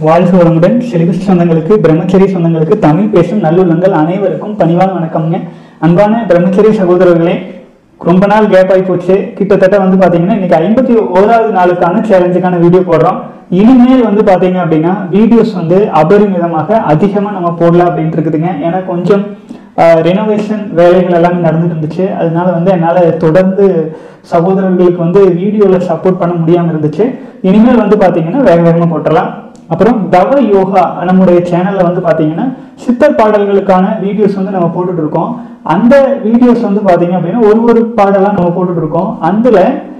வாழ்க வளமுடன் செலிபஸ் சொந்தங்களுக்கு பிரம்மச்சரி சொந்தங்களுக்கு தமிழ் பேசும் நல்லுள்ளங்கள் அனைவருக்கும் பணிவான வணக்கம்ங்க அன்பான பிரம்மச்சரி சகோதரர்களே ரொம்ப நாள் கேப் ஆகி போச்சு கிட்டத்தட்ட வந்து பாத்தீங்கன்னா இன்னைக்கு ஐம்பத்தி ஓராவது நாளுக்கான சேலஞ்சுக்கான வீடியோ போடுறோம் இனிமேல் வந்து பாத்தீங்க அப்படின்னா வீடியோஸ் வந்து அபரிமிதமாக அதிகமா நம்ம போடலாம் அப்படின்ட்டு இருக்குதுங்க ஏன்னா கொஞ்சம் ரெனோவேஷன் வேலைகள் எல்லாமே நடந்துட்டு இருந்துச்சு அதனால வந்து என்னால் தொடர்ந்து சகோதரர்களுக்கு வந்து வீடியோவில் சப்போர்ட் பண்ண முடியாமல் இருந்துச்சு இனிமேல் வந்து பார்த்தீங்கன்னா வேக வேகமாக போட்டுடலாம் அப்புறம் தவ யோகா நம்முடைய சேனலில் வந்து பார்த்தீங்கன்னா சித்தர் பாடல்களுக்கான வீடியோஸ் வந்து நம்ம போட்டுட்டு இருக்கோம் அந்த வீடியோஸ் வந்து பார்த்தீங்க அப்படின்னா ஒரு ஒரு பாடலாக நம்ம போட்டுட்டு இருக்கோம் அதில்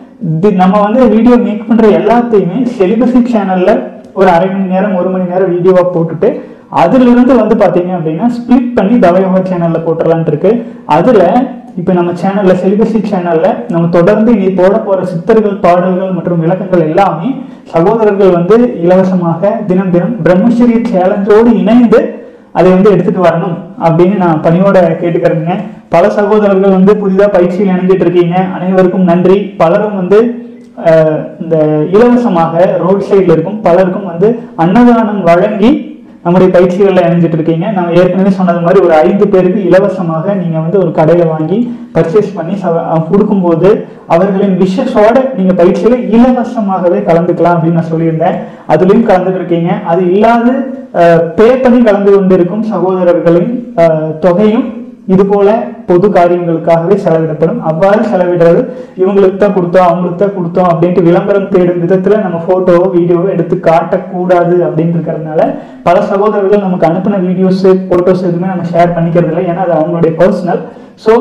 நம்ம வந்து வீடியோ மேக் பண்ணுற எல்லாத்தையுமே செலிபசி சேனலில் ஒரு அரை மணி நேரம் ஒரு மணி நேரம் வீடியோவாக போட்டுட்டு அதுல இருந்து வந்து பாத்தீங்க அப்படின்னா ஸ்பிளிட் பண்ணி தவயோகா சேனல்ல போட்டுடலான் இருக்கு அதுல இப்ப நம்ம சேனல்ல செலிபசி சேனல்ல நம்ம தொடர்ந்து இனி போட போற சித்தர்கள் பாடல்கள் மற்றும் விளக்கங்கள் எல்லாமே சகோதரர்கள் வந்து இலவசமாக தினம் தினம் பிரம்மச்சரிய சேலஞ்சோடு இணைந்து அதை வந்து எடுத்துட்டு வரணும் அப்படின்னு நான் பணியோட கேட்டுக்கிறேங்க பல சகோதரர்கள் வந்து புதிதாக பயிற்சியில் இணைஞ்சிட்டு இருக்கீங்க அனைவருக்கும் நன்றி பலரும் வந்து அஹ், இந்த இலவசமாக ரோட் சைடில் இருக்கும் பலருக்கும் வந்து அன்னதானம் வழங்கி நம்முடைய பயிற்சிகளில் இணைஞ்சிட்டு இருக்கீங்க நான் ஏற்கனவே சொன்னது மாதிரி ஒரு ஐந்து பேருக்கு இலவசமாக நீங்க வந்து ஒரு கடையில வாங்கி பர்ச்சேஸ் பண்ணி ச- அஹ் கொடுக்கும்போது அவர்களின் விஷஸோட நீங்க பயிற்சியில இலவசமாகவே கலந்துக்கலாம் அப்படின்னு நான் சொல்லியிருந்தேன் அதுலயும் கலந்துட்டு இருக்கீங்க அது இல்லாது பே பண்ணி கலந்து கொண்டிருக்கும் சகோதரர்களின் அஹ், தொகையும் இது போல பொது காரியங்களுக்காகவே செலவிடப்படும் அவ்வாறு செலவிடுறது இவங்களுக்கு தான் கொடுத்தோம் அவங்களுக்கு தான் கொடுத்தோம் அப்படின்ட்டு விளம்பரம் தேடும் விதத்துல நம்ம போட்டோவோ வீடியோவோ எடுத்து காட்டக்கூடாது அப்படின்னு இருக்கிறதுனால பல சகோதரர்கள் நமக்கு அனுப்பின வீடியோஸ் போட்டோஸ் எதுவுமே நம்ம ஷேர் பண்ணிக்கிறது இல்லை ஏன்னா அது அவங்களுடைய பர்சனல் ஸோ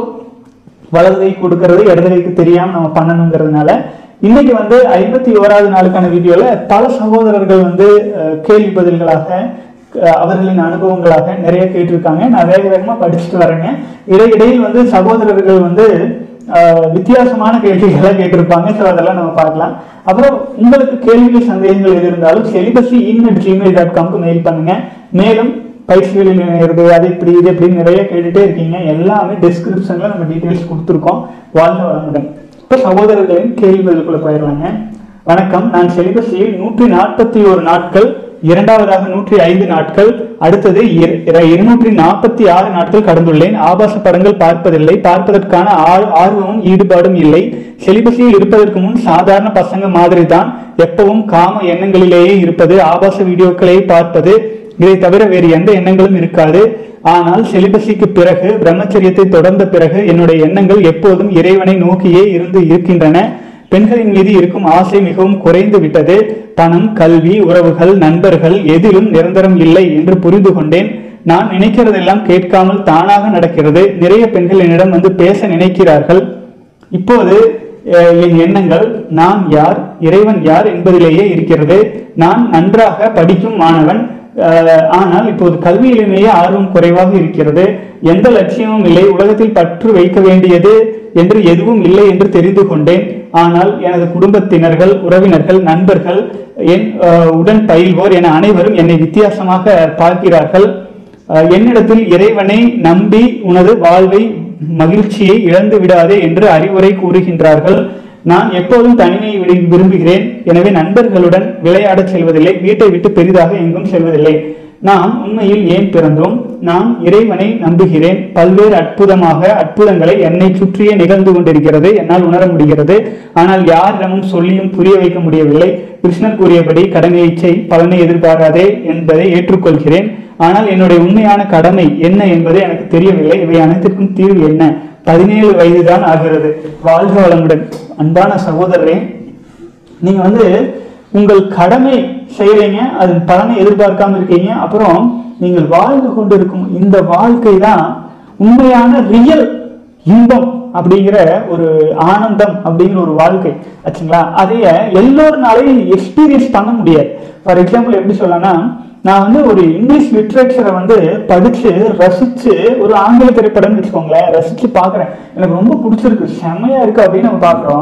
வலது கை கொடுக்கறது இடது கைக்கு தெரியாம நம்ம பண்ணணுங்கிறதுனால இன்னைக்கு வந்து ஐம்பத்தி ஓராவது நாளுக்கான வீடியோல பல சகோதரர்கள் வந்து அஹ், கேள்வி பதில்களாக அஹ், அவர்களின் அனுபவங்களாக நிறைய கேட்டிருக்காங்க நான் வேக வேகமா படிச்சுட்டு வரேங்க இடையிடையில் வந்து சகோதரர்கள் வந்து அஹ், வித்தியாசமான கேள்விகளை கேட்டிருப்பாங்க ஸோ அதெல்லாம் நம்ம பார்க்கலாம் அப்புறம் உங்களுக்கு கேள்விகள் சந்தேகங்கள் எது இருந்தாலும் celibacy in at Gmail dot காம்க்கு மெயில் பண்ணுங்க மேலும் பயிற்சிகளில் இணையிறது அது இப்படி இது இப்படின்னு நிறைய கேட்டுட்டே இருக்கீங்க எல்லாமே டிஸ்கிரிப்ஷன்ல நம்ம டீட்டெயில்ஸ் கொடுத்துருக்கோம் வாழ்ந்த வளமுடன் இப்போ சகோதரர்களின் கேள்விகளுக்குள்ள போயிடலாங்க வணக்கம் நான் செலிபஸியில் நூற்றி நாற்பத்தி ஒரு நாட்கள் இரண்டாவதாக நூற்றி ஐந்து நாட்கள் அடுத்தது இரு- இர- இருநூற்றி நாற்பத்தி ஆறு நாட்கள் கடந்துள்ளேன் ஆபாச படங்கள் பார்ப்பதில்லை பார்ப்பதற்கான ஆர்- ஆர்வமும் ஈடுபாடும் இல்லை செலிபஸியில் இருப்பதற்கு முன் சாதாரண பசங்க மாதிரி தான் எப்பவும் காம எண்ணங்களிலேயே இருப்பது ஆபாச வீடியோக்களை பார்ப்பது இதை தவிர வேறு எந்த எண்ணங்களும் இருக்காது ஆனால் செலிபஸிக்கு பிறகு பிரம்மச்சரியத்தை தொடர்ந்த பிறகு என்னுடைய எண்ணங்கள் எப்போதும் இறைவனை நோக்கியே இருந்து இருக்கின்றன பெண்களின் மீது இருக்கும் ஆசை மிகவும் குறைந்து விட்டது பணம் கல்வி உறவுகள் நண்பர்கள் எதிலும் நிரந்தரம் இல்லை என்று புரிந்து கொண்டேன் நான் நினைக்கிறதெல்லாம் கேட்காமல் தானாக நடக்கிறது நிறைய பெண்கள் என்னிடம் வந்து பேச நினைக்கிறார்கள் இப்போது அஹ், என் எண்ணங்கள் நான் யார் இறைவன் யார் என்பதிலேயே இருக்கிறது நான் நன்றாக படிக்கும் மாணவன் அஹ், ஆனால் இப்போது கல்வியிலுமேயே ஆர்வம் குறைவாக இருக்கிறது எந்த லட்சியமும் இல்லை உலகத்தில் பற்று வைக்க வேண்டியது என்று எதுவும் இல்லை என்று தெரிந்து கொண்டேன் ஆனால் எனது குடும்பத்தினர்கள் உறவினர்கள் நண்பர்கள் என் அஹ், உடன் பயில்வோர் என அனைவரும் என்னை வித்தியாசமாக பார்க்கிறார்கள் அஹ் என்னிடத்தில் இறைவனை நம்பி உனது வாழ்வை மகிழ்ச்சியை இழந்து விடாதே என்று அறிவுரை கூறுகின்றார்கள் நான் எப்போதும் தனிமையை விரு- விரும்புகிறேன் எனவே நண்பர்களுடன் விளையாடச் செல்வதில்லை வீட்டை விட்டு பெரிதாக எங்கும் செல்வதில்லை நாம் உண்மையில் ஏன் பிறந்தோம் நான் இறைவனை நம்புகிறேன் பல்வேறு அற்புதமாக அற்புதங்களை என்னை சுற்றியே நிகழ்ந்து கொண்டிருக்கிறது என்னால் உணர முடிகிறது ஆனால் யாரிடமும் சொல்லியும் புரிய வைக்க முடியவில்லை கிருஷ்ணர் கூறியபடி கடமையை செய் பலனை எதிர்பாராதே என்பதை ஏற்றுக்கொள்கிறேன் ஆனால் என்னுடைய உண்மையான கடமை என்ன என்பது எனக்கு தெரியவில்லை இவை அனைத்திற்கும் தீர்வு என்ன பதினேழு வயதுதான் ஆகிறது வாழ்க வளமுடன் அன்பான சகோதரரே நீங்க வந்து உங்கள் கடமை செய்றீங்க அதன் பலனை எதிர்பார்க்காம இருக்கீங்க அப்புறம் நீங்கள் வாழ்ந்து கொண்டிருக்கும் இந்த வாழ்க்கை தான் உண்மையான ரியல் இன்பம் அப்படிங்கிற ஒரு ஆனந்தம் அப்படிங்கிற ஒரு வாழ்க்கை ஆச்சுங்களா அதைய எல்லோருனாலையும் எக்ஸ்பீரியன்ஸ் பண்ண முடியாது ஃபார் எக்ஸாம்பிள் எப்படி சொல்லலாம்னா நான் வந்து ஒரு இங்கிலீஷ் லிட்ரேச்சரை வந்து படிச்சு ரசிச்சு ஒரு ஆங்கில திரைப்படம்னு வச்சுக்கோங்களேன் ரசிச்சு பார்க்குறேன் எனக்கு ரொம்ப பிடிச்சிருக்கு செம்மையா இருக்கு அப்படின்னு நம்ம பார்க்குறோம்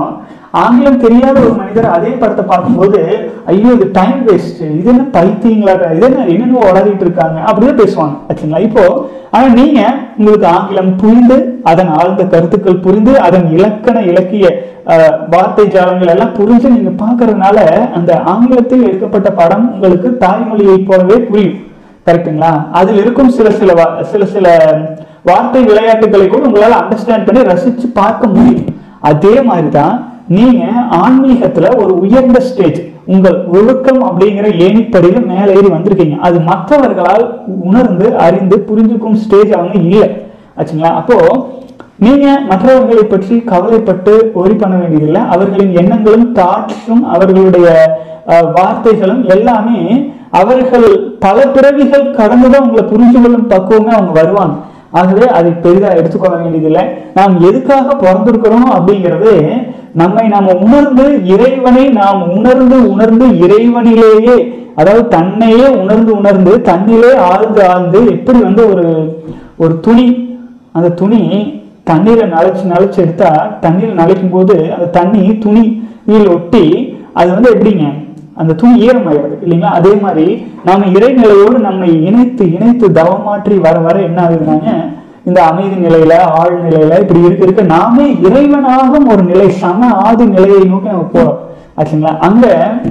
ஆங்கிலம் தெரியாத ஒரு மனிதர் அதே படத்தை பார்க்கும்போது ஐயோ இது டைம் வேஸ்ட் இது என்ன பைத்தியங்களா இது என்ன என்னென்ன உளறிட்டு இருக்காங்க அப்படிதான் பேசுவாங்க ஆச்சுங்களா இப்போ ஆனா நீங்க உங்களுக்கு ஆங்கிலம் புரிந்து அதன் ஆழ்ந்த கருத்துக்கள் புரிந்து அதன் இலக்கண இலக்கிய அஹ், வார்த்தை ஜாலங்கள் எல்லாம் புரிஞ்சு நீங்க பார்க்கறதுனால அந்த ஆங்கிலத்தில் எடுக்கப்பட்ட படம் உங்களுக்கு தாய்மொழியை போலவே புரியும் கரெக்ட்டுங்களா அதில் இருக்கும் சில சில வா- சில சில வார்த்தை விளையாட்டுகளை கூட உங்களால அண்டர்ஸ்டாண்ட் பண்ணி ரசிச்சு பார்க்க முடியும் அதே மாதிரிதான் நீங்க ஆன்மீகத்துல ஒரு உயர்ந்த ஸ்டேஜ் உங்கள் ஒழுக்கம் அப்படிங்கிற ஏணிப்படியில மேல ஏறி வந்திருக்கீங்க அது மற்றவர்களால் உணர்ந்து அறிந்து புரிஞ்சுக்கும் ஸ்டேஜ் அவங்க இல்லை ஆச்சுங்களா அப்போ நீங்க மற்றவர்களை பற்றி கவலைப்பட்டு ஒரி பண்ண வேண்டியதில்லை அவர்களின் எண்ணங்களும் தாட்ஸும் அவர்களுடைய அஹ், வார்த்தைகளும் எல்லாமே அவர்கள் பல பிறவிகள் கடந்துதான் உங்களை புரிஞ்சு கொள்ளும் பக்குவமே அவங்க வருவாங்க ஆகவே அதை பெரிதா எடுத்துக்கொள்ள வேண்டியதில்லை நாம் எதுக்காக பிறந்திருக்கிறோம் அப்படிங்கிறது நம்மை நாம உணர்ந்து இறைவனை நாம் உணர்ந்து உணர்ந்து இறைவனிலேயே அதாவது தன்னையே உணர்ந்து உணர்ந்து தன்னிலே ஆழ்ந்து ஆழ்ந்து எப்படி வந்து ஒரு ஒரு துணி அந்த துணி தண்ணீரை நனைச்சு நனைச்சு எடுத்தா தண்ணீர் நனைக்கும் போது அந்த தண்ணி துணியில் ஒட்டி அது வந்து எப்படிங்க அந்த துணி ஈரமாகிறது இல்லைங்களா அதே மாதிரி நாம இறைநிலையோடு நம்மை இணைத்து இணைத்து தவமாற்றி வர வர என்ன ஆகுதுனாங்க இந்த அமைதி நிலையில ஆழ் நிலையில இப்படி இருக்க இருக்க நாமே இறைவனாகும் ஒரு நிலை சம ஆதி நிலையை நோக்கி நம்ம போறோம் ஆச்சுங்களா அங்க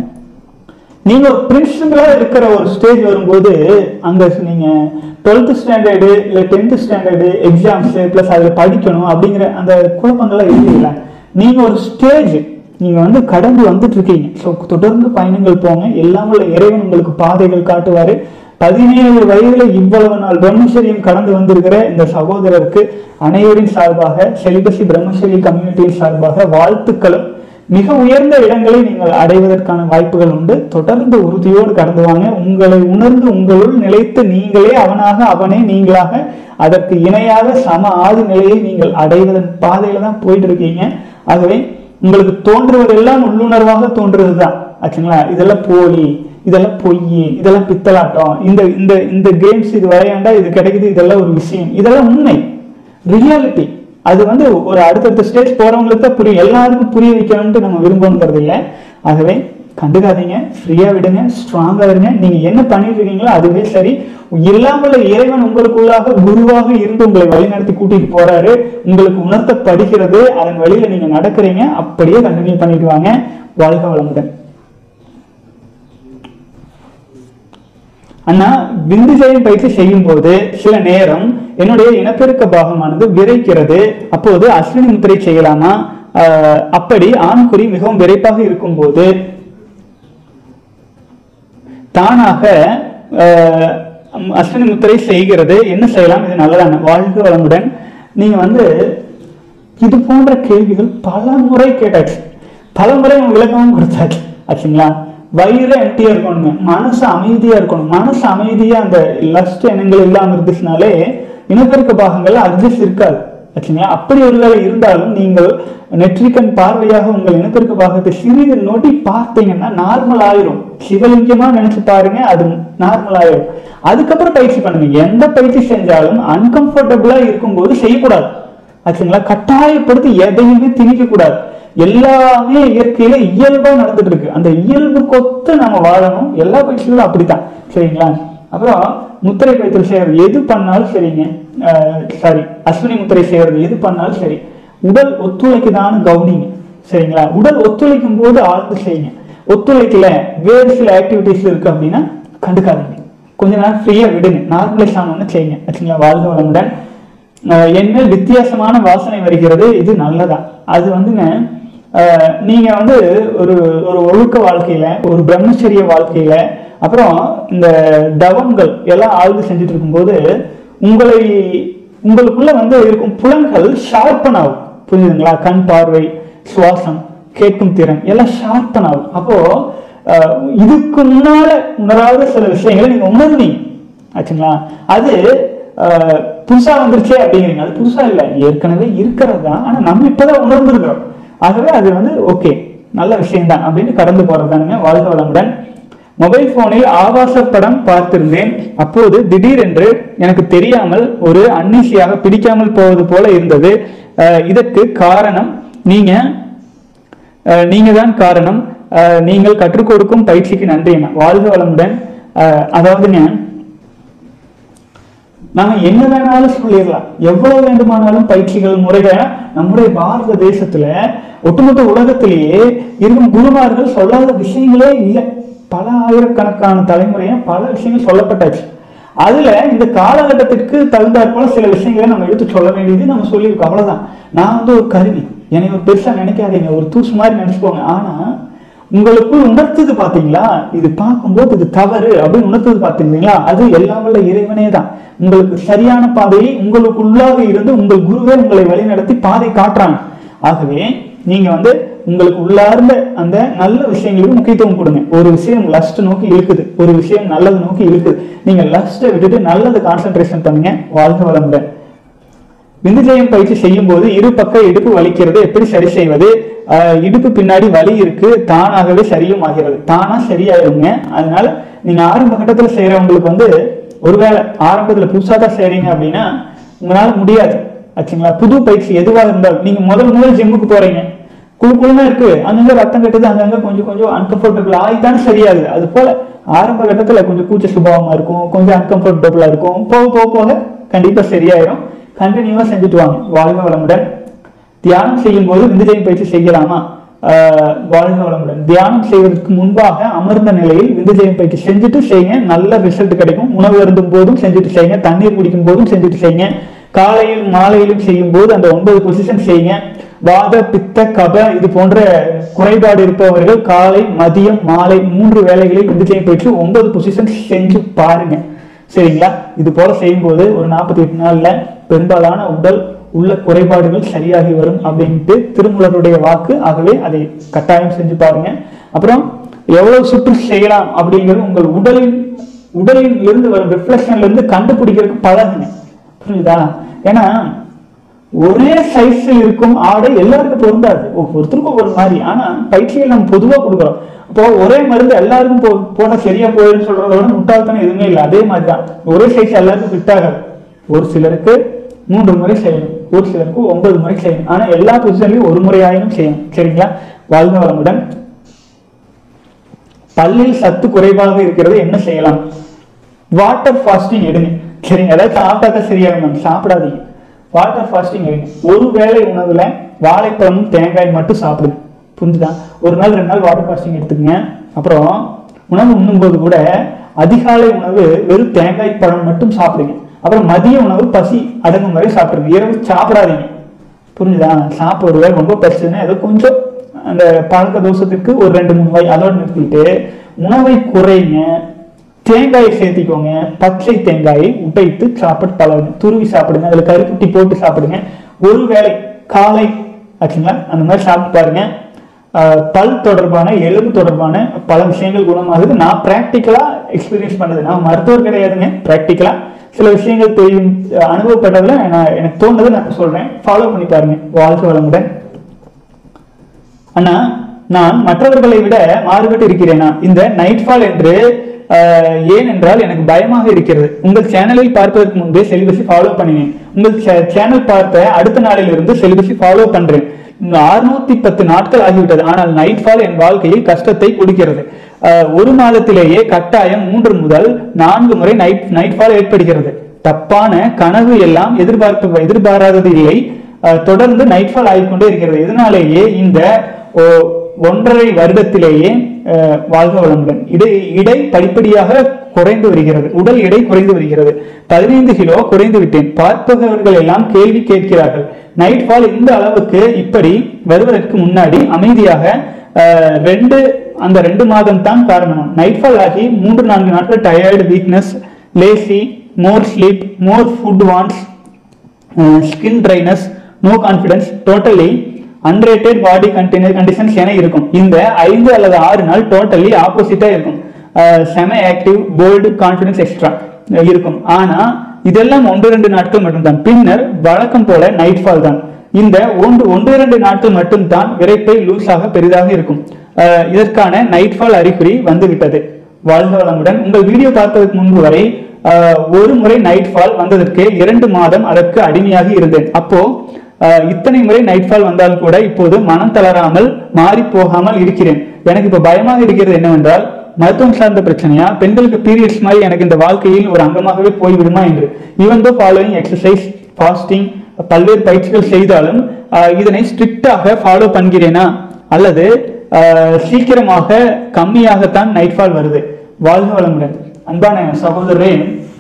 நீங்க ஒரு பிரின்சிபலா இருக்கிற ஒரு ஸ்டேஜ் வரும்போது அங்க நீங்க டுவெல்த் ஸ்டாண்டர்டு இல்ல டென்த் ஸ்டாண்டர்டு எக்ஸாம்ஸ் பிளஸ் அதுல படிக்கணும் அப்படிங்கிற அந்த குழப்பங்கள்லாம் இருக்குல்ல நீங்க ஒரு ஸ்டேஜ் நீங்க வந்து கடந்து வந்துட்டு இருக்கீங்க ஸோ தொடர்ந்து பயணங்கள் போங்க எல்லாம் உள்ள இறைவன் உங்களுக்கு பாதைகள் காட்டுவாரு பதினேழு வயதுல இவ்வளவு நாள் பிரம்மச்சரியம் கடந்து வந்திருக்கிற இந்த சகோதரருக்கு அனைவரின் சார்பாக செலிபசி பிரம்மச்சரிய கம்யூனிட்டியின் சார்பாக வாழ்த்துக்களும் மிக உயர்ந்த இடங்களை நீங்கள் அடைவதற்கான வாய்ப்புகள் உண்டு தொடர்ந்து உறுதியோடு கடந்து வாங்க உங்களை உணர்ந்து உங்களுள் நிலைத்து நீங்களே அவனாக அவனே நீங்களாக அதற்கு இணையாக சம ஆதி நிலையை நீங்கள் அடைவதன் பாதையில தான் போயிட்டு இருக்கீங்க ஆகவே உங்களுக்கு தோன்றுவதெல்லாம் உள்ளுணர்வாக தோன்றுவதுதான் ஆச்சுங்களா இதெல்லாம் போலி இதெல்லாம் பொய் இதெல்லாம் பித்தலாட்டம் இந்த இந்த இந்த கேம்ஸ் இது விளையாண்டா இது கிடைக்குது இதெல்லாம் ஒரு விஷயம் இதெல்லாம் உண்மை ரியாலிட்டி அது வந்து ஒரு அடுத்தடுத்த ஸ்டேஜ் போறவங்களுக்கு தான் புரியும் எல்லாருக்கும் புரிய வைக்கணும்ட்டு நம்ம விரும்பணுங்கிறது இல்லை ஆகவே கண்டுக்காதீங்க ஃப்ரீயா விடுங்க ஸ்ட்ராங்கா இருங்க நீங்க என்ன பண்ணிட்டு இருக்கீங்களோ அதுவே சரி இல்லாமல் இறைவன் உங்களுக்குள்ளாக குருவாக இருந்து உங்களை வழிநடத்தி கூட்டிட்டு போறாரு உங்களுக்கு உணர்த்தப்படுகிறது அதன் வழியில நீங்க நடக்கிறீங்க அப்படியே கண்டினியூ பண்ணிட்டு வாங்க வாழ்க வளமுடன் அண்ணா விந்து ஜெயம் பயிற்சி செய்யும் போது சில நேரம் என்னுடைய இனப்பெருக்க பாகமானது விரைக்கிறது அப்போது அஸ்வினி முத்திரை செய்யலாமா ஆஹ் அப்படி ஆண்குறி மிகவும் விரைப்பாக இருக்கும்போது தானாக ஆஹ் அஸ்வினி முத்திரை செய்கிறது என்ன செய்யலாம் இது நல்லதான வாழ்க வளமுடன் நீங்க வந்து இது போன்ற கேள்விகள் பல முறை கேட்டாச்சு பல முறை உங்களுக்கு விளக்கமும் கொடுத்தாச்சு ஆச்சுங்களா வயிறு எம்டியா இருக்கணுங்க மனசு அமைதியா இருக்கணும் மனசு அமைதியா அந்த லஸ்ட் எண்ணங்கள் இல்லாம இருந்துச்சுனாலே இனப்பெருக்க பாகங்கள் அட்ஜஸ்ட் இருக்காது ஆச்சுங்களா அப்படி ஒருவேளை இருந்தாலும் நீங்கள் நெற்றிக்கண் பார்வையாக உங்கள் இனப்பெருக்க பாகத்தை சிறிது நொடி பார்த்தீங்கன்னா நார்மல் ஆயிரும் சிவலிங்கமா நினைச்சு பாருங்க அது நார்மல் ஆயிரும் அதுக்கப்புறம் பயிற்சி பண்ணுங்க எந்த பயிற்சி செஞ்சாலும் அன்கம்ஃபர்டபுளா இருக்கும்போது செய்யக்கூடாது ஆச்சுங்களா கட்டாயப்படுத்தி எதையுமே திணிக்க கூடாது எல்லாமே இயற்கையில இயல்பா நடந்துட்டு இருக்கு அந்த இயல்பு கொத்து நம்ம வாழணும் எல்லா பயிற்சிகளும் அப்படித்தான் சரிங்களா அப்புறம் முத்திரை பயிற்சி செய்யறது எது பண்ணாலும் சரிங்க சாரி அஸ்வினி முத்திரை செய்யறது எது பண்ணாலும் சரி உடல் ஒத்துழைக்குதான்னு கவனிங்க சரிங்களா உடல் ஒத்துழைக்கும் போது ஆழ்ந்து செய்யுங்க ஒத்துழைக்கல வேறு சில ஆக்டிவிட்டிஸ் இருக்கு அப்படின்னா கண்டுக்காதீங்க கொஞ்ச நேரம் ஃப்ரீயா விடுங்க நார்மலைஸ் ஆனோன்னு செய்யுங்க ஆச்சுங்களா வாழ்க வளமுடன் அஹ் என்மேல் வித்தியாசமான வாசனை வருகிறது இது நல்லதா அது வந்துங்க அஹ் நீங்க வந்து ஒரு ஒரு ஒழுக்க வாழ்க்கையில ஒரு பிரம்மச்சரிய வாழ்க்கையில அப்புறம் இந்த தவங்கள் எல்லாம் ஆழ்ந்து செஞ்சுட்டு இருக்கும்போது உங்களை உங்களுக்குள்ள வந்து இருக்கும் புலன்கள் ஷார்ப்பன் ஆகும் புரியுதுங்களா கண் பார்வை சுவாசம் கேட்கும் திறன் எல்லாம் ஷார்ப்பன் ஆகும் அப்போ அஹ் இதுக்கு முன்னால உணராத சில விஷயங்களை நீங்க உணர்வீங்க ஆச்சுங்களா அது அஹ், புதுசா வந்துருச்சே அப்படிங்கிறீங்க அது புதுசா இல்லை ஏற்கனவே இருக்கிறது தான் ஆனா நம்ம இப்பதான் உணர்ந்துருக்கிறோம் ஆகவே அது வந்து ஓகே நல்ல விஷயம்தான் அப்படின்னு கடந்து போறதுதானுங்க வாழ்க வளமுடன் மொபைல் போனில் ஆபாச படம் பார்த்திருந்தேன் அப்போது திடீரென்று எனக்கு தெரியாமல் ஒரு அன்னீசியாக பிடிக்காமல் போவது போல இருந்தது அஹ், இதற்கு காரணம் நீங்க அஹ், நீங்க தான் காரணம் அஹ், நீங்கள் கற்றுக் கொடுக்கும் பயிற்சிக்கு நன்றி அண்ணா வாழ்க வளமுடன் அஹ், அதாவதுங்க நாம என்ன வேணாலும் சொல்லிடலாம் எவ்வளவு வேண்டுமானாலும் பயிற்சிகள் முறைகள் நம்முடைய பாரத தேசத்துல ஒட்டுமொத்த உலகத்திலேயே இருக்கும் குருமார்கள் சொல்லாத விஷயங்களே இல்லை பல ஆயிரக்கணக்கான தலைமுறையா பல விஷயங்கள் சொல்லப்பட்டாச்சு அதுல இந்த காலகட்டத்திற்கு தகுந்தாற்போல சில விஷயங்களை நம்ம எடுத்து சொல்ல வேண்டியது நம்ம சொல்லியிருக்கோம் அவ்வளவுதான் நான் வந்து ஒரு கருவி என்னை ஒரு பெருசா நினைக்காதீங்க ஒரு தூசு மாதிரி நினைச்சுக்கோங்க ஆனா உங்களுக்குள் உணர்த்துது பாத்தீங்களா இது பார்க்கும்போது இது தவறு அப்படின்னு உணர்த்துது பாத்தீங்களா அது எல்லாம் வல்ல இறைவனே தான் உங்களுக்கு சரியான பாதையை உங்களுக்குள்ளாக இருந்து உங்கள் குருவே உங்களை வழிநடத்தி பாதை காட்டுறாங்க ஆகவே நீங்க வந்து உங்களுக்கு உள்ளார்ந்த அந்த நல்ல விஷயங்களுக்கு முக்கியத்துவம் கொடுங்க ஒரு விஷயம் லஸ்ட் நோக்கி இழுக்குது ஒரு விஷயம் நல்லது நோக்கி இழுக்குது நீங்க லஸ்ட்டை விட்டுட்டு நல்லது கான்சென்ட்ரேஷன் பண்ணுங்க வாழ்க வளமுடன் விந்துஜயம் பயிற்சி செய்யும் போது இரு பக்க இடுப்பு வலிக்கிறது எப்படி சரி செய்வது ஆஹ் இடுப்பு பின்னாடி வலி இருக்கு தானாகவே சரியும் ஆகிறது தானா சரியாயிருங்க அதனால நீங்க ஆரம்ப கட்டத்துல செய்யறவங்களுக்கு வந்து ஒருவேளை ஆரம்பத்துல புதுசா தான் செய்றீங்க அப்படின்னா உங்களால முடியாது ஆச்சுங்களா புது பயிற்சி எதுவாக இருந்தாலும் நீங்க முதல் முதல் ஜிம்முக்கு போறீங்க குழு குழுனா இருக்கு அங்கங்க ரத்தம் கட்டுது அங்கங்க கொஞ்சம் கொஞ்சம் அன்கம்ஃபர்டபுள் ஆகித்தானே சரியாகுது அது போல ஆரம்ப கட்டத்துல கொஞ்சம் கூச்ச சுபாவமா இருக்கும் கொஞ்சம் அன்கம்ஃபர்டபுளா இருக்கும் போக போக போக கண்டிப்பா சரியாயிரும் கண்டினியூவா செஞ்சுட்டு வாங்க வாழ்க வளமுடன் தியானம் செய்யும் போது விந்துஜயம் பயிற்சி செய்யலாமா ஆஹ் வாழ்க வளமுடன் தியானம் செய்வதற்கு முன்பாக அமர்ந்த நிலையில் விந்துஜயம் பயிற்சி செஞ்சுட்டு செய்யுங்க நல்ல ரிசல்ட் கிடைக்கும் உணவு அருந்தும் போதும் செஞ்சுட்டு செய்யுங்க தண்ணீர் குடிக்கும் போதும் செஞ்சுட்டு செய்யுங்க காலையிலும் மாலையிலும் செய்யும் போது அந்த ஒன்பது பொசிஷன் செய்யுங்க வாத பித்த கப இது போன்ற குறைபாடு இருப்பவர்கள் காலை மதியம் மாலை மூன்று வேளைகளில் விந்துஜயம் பயிற்சி ஒன்பது பொசிஷன் செஞ்சு பாருங்க சரிங்களா இது போல செய்யும்போது ஒரு நாற்பத்தி எட்டு நாள்ல பெரும்பாலான உடல் உள்ள குறைபாடுகள் சரியாகி வரும் அப்படின்ட்டு திருமூலருடைய வாக்கு ஆகவே அதை கட்டாயம் செஞ்சு பாருங்க அப்புறம் எவ்வளவு சுற்று செய்யலாம் அப்படிங்கிறது உங்கள் உடலின் உடலில் இருந்து வரும் ரிஃப்ளெக்ஷன்ல இருந்து கண்டுபிடிக்கிறதுக்கு பழகுங்க புரியுதா ஏன்னா ஒரே சைஸில் இருக்கும் ஆடை எல்லாருக்கும் பொருந்தாது ஒவ்வொருத்தருக்கும் ஒரு மாதிரி ஆனா பயிற்சிகள் நம்ம பொதுவா கொடுக்குறோம் இப்போ ஒரே மருந்து எல்லாருக்கும் போ போனா சரியா போயிடுன்னு சொல்றத விட முட்டாள்தனம் எதுவுமே இல்லை அதே மாதிரி தான் ஒரே சைஸ் எல்லாருக்கும் ஃபிட் ஆகாது ஒரு சிலருக்கு மூன்று முறை செய்யணும் ஒரு சிலருக்கு ஒன்பது முறை செய்யணும் ஆனா எல்லா பொசிஷன்லயும் ஒரு முறையாயினும் செய்யணும் சரிங்களா வாழ்க வளமுடன் பல்லில் சத்து குறைவாக இருக்கிறது என்ன செய்யலாம் வாட்டர் ஃபாஸ்டிங் எடுங்க சரிங்க அதாவது சாப்பிட்டா தான் சரியாகும் மேம் சாப்பிடாதீங்க வாட்டர் ஃபாஸ்டிங் எடுங்க ஒரு வேளை உணவுல வாழைப்பழமும் தேங்காய் மட்டும் சாப்பிடுங்க புரிஞ்சுதா ஒரு நாள் ரெண்டு நாள் வாட்டர் ஃபாஸ்டிங் எடுத்துக்கங்க அப்புறம் உணவு உண்ணும்போது கூட அதிகாலை உணவு வெறும் தேங்காய் பழம் மட்டும் சாப்பிடுங்க அப்புறம் மதிய உணவு பசி அடங்கும் வரை சாப்பிடுங்க இரவு சாப்பிடாதீங்க புரிஞ்சுதா சாப்பிடுவேன் ரொம்ப பசிச்சுன்னா ஏதோ கொஞ்சம் அந்த பழக்க தோஷத்துக்கு ஒரு ரெண்டு மூணு வாய் அதோட நிறுத்திட்டு உணவை குறைங்க தேங்காயை சேர்த்திக்கோங்க பச்சை தேங்காயை உடைத்து சாப்பிட்டு பழகுங்க துருவி சாப்பிடுங்க அதுல கருப்புட்டி போட்டு சாப்பிடுங்க ஒரு வேளை காலை ஆச்சுங்களா அந்த மாதிரி சாப்பிட்டு பாருங்க ஆஹ் பல் தொடர்பான எலும்பு தொடர்பான பல விஷயங்கள் குணமாகுது நான் ப்ராக்டிக்கலா எக்ஸ்பீரியன்ஸ் பண்ணது நான் மருத்துவர் கிடையாதுங்க ப்ராக்டிக்கலா சில விஷயங்கள் தெரியும் அனுபவப்பட்டதுல நான் எனக்கு தோணுதை நான் சொல்றேன் ஃபாலோ பண்ணி பாருங்க வாழ்க்கை வளமுடன் அண்ணா நான் மற்றவர்களை விட மாறுபட்டு இருக்கிறேனா இந்த நைட் ஃபால் என்று ஆஹ், ஏன் என்றால் எனக்கு பயமாக இருக்கிறது உங்கள் சேனலில் பார்ப்பதற்கு முன்பே செலிபஸை ஃபாலோ பண்ணினேன் உங்கள் சேனல் பார்த்த அடுத்த நாளில் இருந்து செலிபஸை ஃபாலோ பண்றேன் அறுநூத்தி பத்து நாட்கள் ஆகிவிட்டது ஆனால் நைட் ஃபால் என் வாழ்க்கையில் கஷ்டத்தை கொடுக்கிறது ஆஹ், ஒரு மாதத்திலேயே கட்டாயம் மூன்று முதல் நான்கு முறை நைட் நைட் ஃபால் ஏற்படுகிறது தப்பான கனவு எல்லாம் எதிர்பார்ப்பு எதிர்பாராதது இல்லை அஹ் தொடர்ந்து நைட்ஃபால் ஆகிக்கொண்டே இருக்கிறது இதனாலேயே இந்த ஓ- ஒன்றரை வருடத்திலேயே அஹ், வாழ்க வளமுடன் இடை இடை படிப்படியாக குறைந்து வருகிறது உடல் எடை குறைந்து வருகிறது பதினைந்து கிலோ குறைந்து விட்டேன் பார்ப்பவர்கள் எல்லாம் கேள்வி கேட்கிறார்கள் நைட்ஃபால் இந்த அளவுக்கு இப்படி வருவதற்கு முன்னாடி அமைதியாக அஹ், ரெண்டு அந்த ரெண்டு மாதம் தான் காரணம் நைட்ஃபால் ஆகி மூன்று நான்கு நாட்கள் tired weakness lazy more sleep more food wants skin dryness no confidence totally unrated body கண்டின கண்டிஷன்ஸ் என இருக்கும் இந்த ஐந்து அல்லது ஆறு நாள் டோட்டலி ஆப்போசிட்டா இருக்கும் செம ஆக்டிவ் போல்டு கான்ஃபிடன்ஸ் எக்ஸ்ட்ரா இருக்கும் ஆனா இதெல்லாம் ஒன்று ரெண்டு நாட்கள் மட்டும்தான் பின்னர் வழக்கம் போல நைட் ஃபால் தான் இந்த ஒன்று ஒன்று இரண்டு நாட்கள் மட்டும்தான் விரைப்பை லூஸாக பெரிதாக இருக்கும் அஹ், இதற்கான நைட் ஃபால் அறிகுறி வந்துவிட்டது வாழ்க வளமுடன் உங்கள் வீடியோ பார்ப்பதற்கு முன்பு வரை ஆஹ், ஒரு முறை நைட் ஃபால் வந்ததற்கு இரண்டு மாதம் அதற்கு அடிமையாகி இருந்தேன் அப்போ ஆஹ் இத்தனை முறை நைட் ஃபால் வந்தால் கூட இப்போது மனம் தளராமல் மாறி போகாமல் இருக்கிறேன் எனக்கு இப்போ பயமாக இருக்கிறது என்னவென்றால் மருத்துவம் சார்ந்த பிரச்சனையா பெண்களுக்கு பீரியட்ஸ் மாதிரி எனக்கு இந்த வாழ்க்கையில் ஒரு அங்கமாகவே போய்விடுமா என்று even though following exercise fasting பல்வேறு பயிற்சிகள் செய்தாலும் ஆஹ் இதனை ஸ்ட்ரிக்டாக ஃபாலோ பண்ணுகிறேனா அல்லது ஆஹ் சீக்கிரமாக கம்மியாகத்தான் நைட் ஃபால் வருது வாழ்க வளமுடன் அன்பான சகோதரரே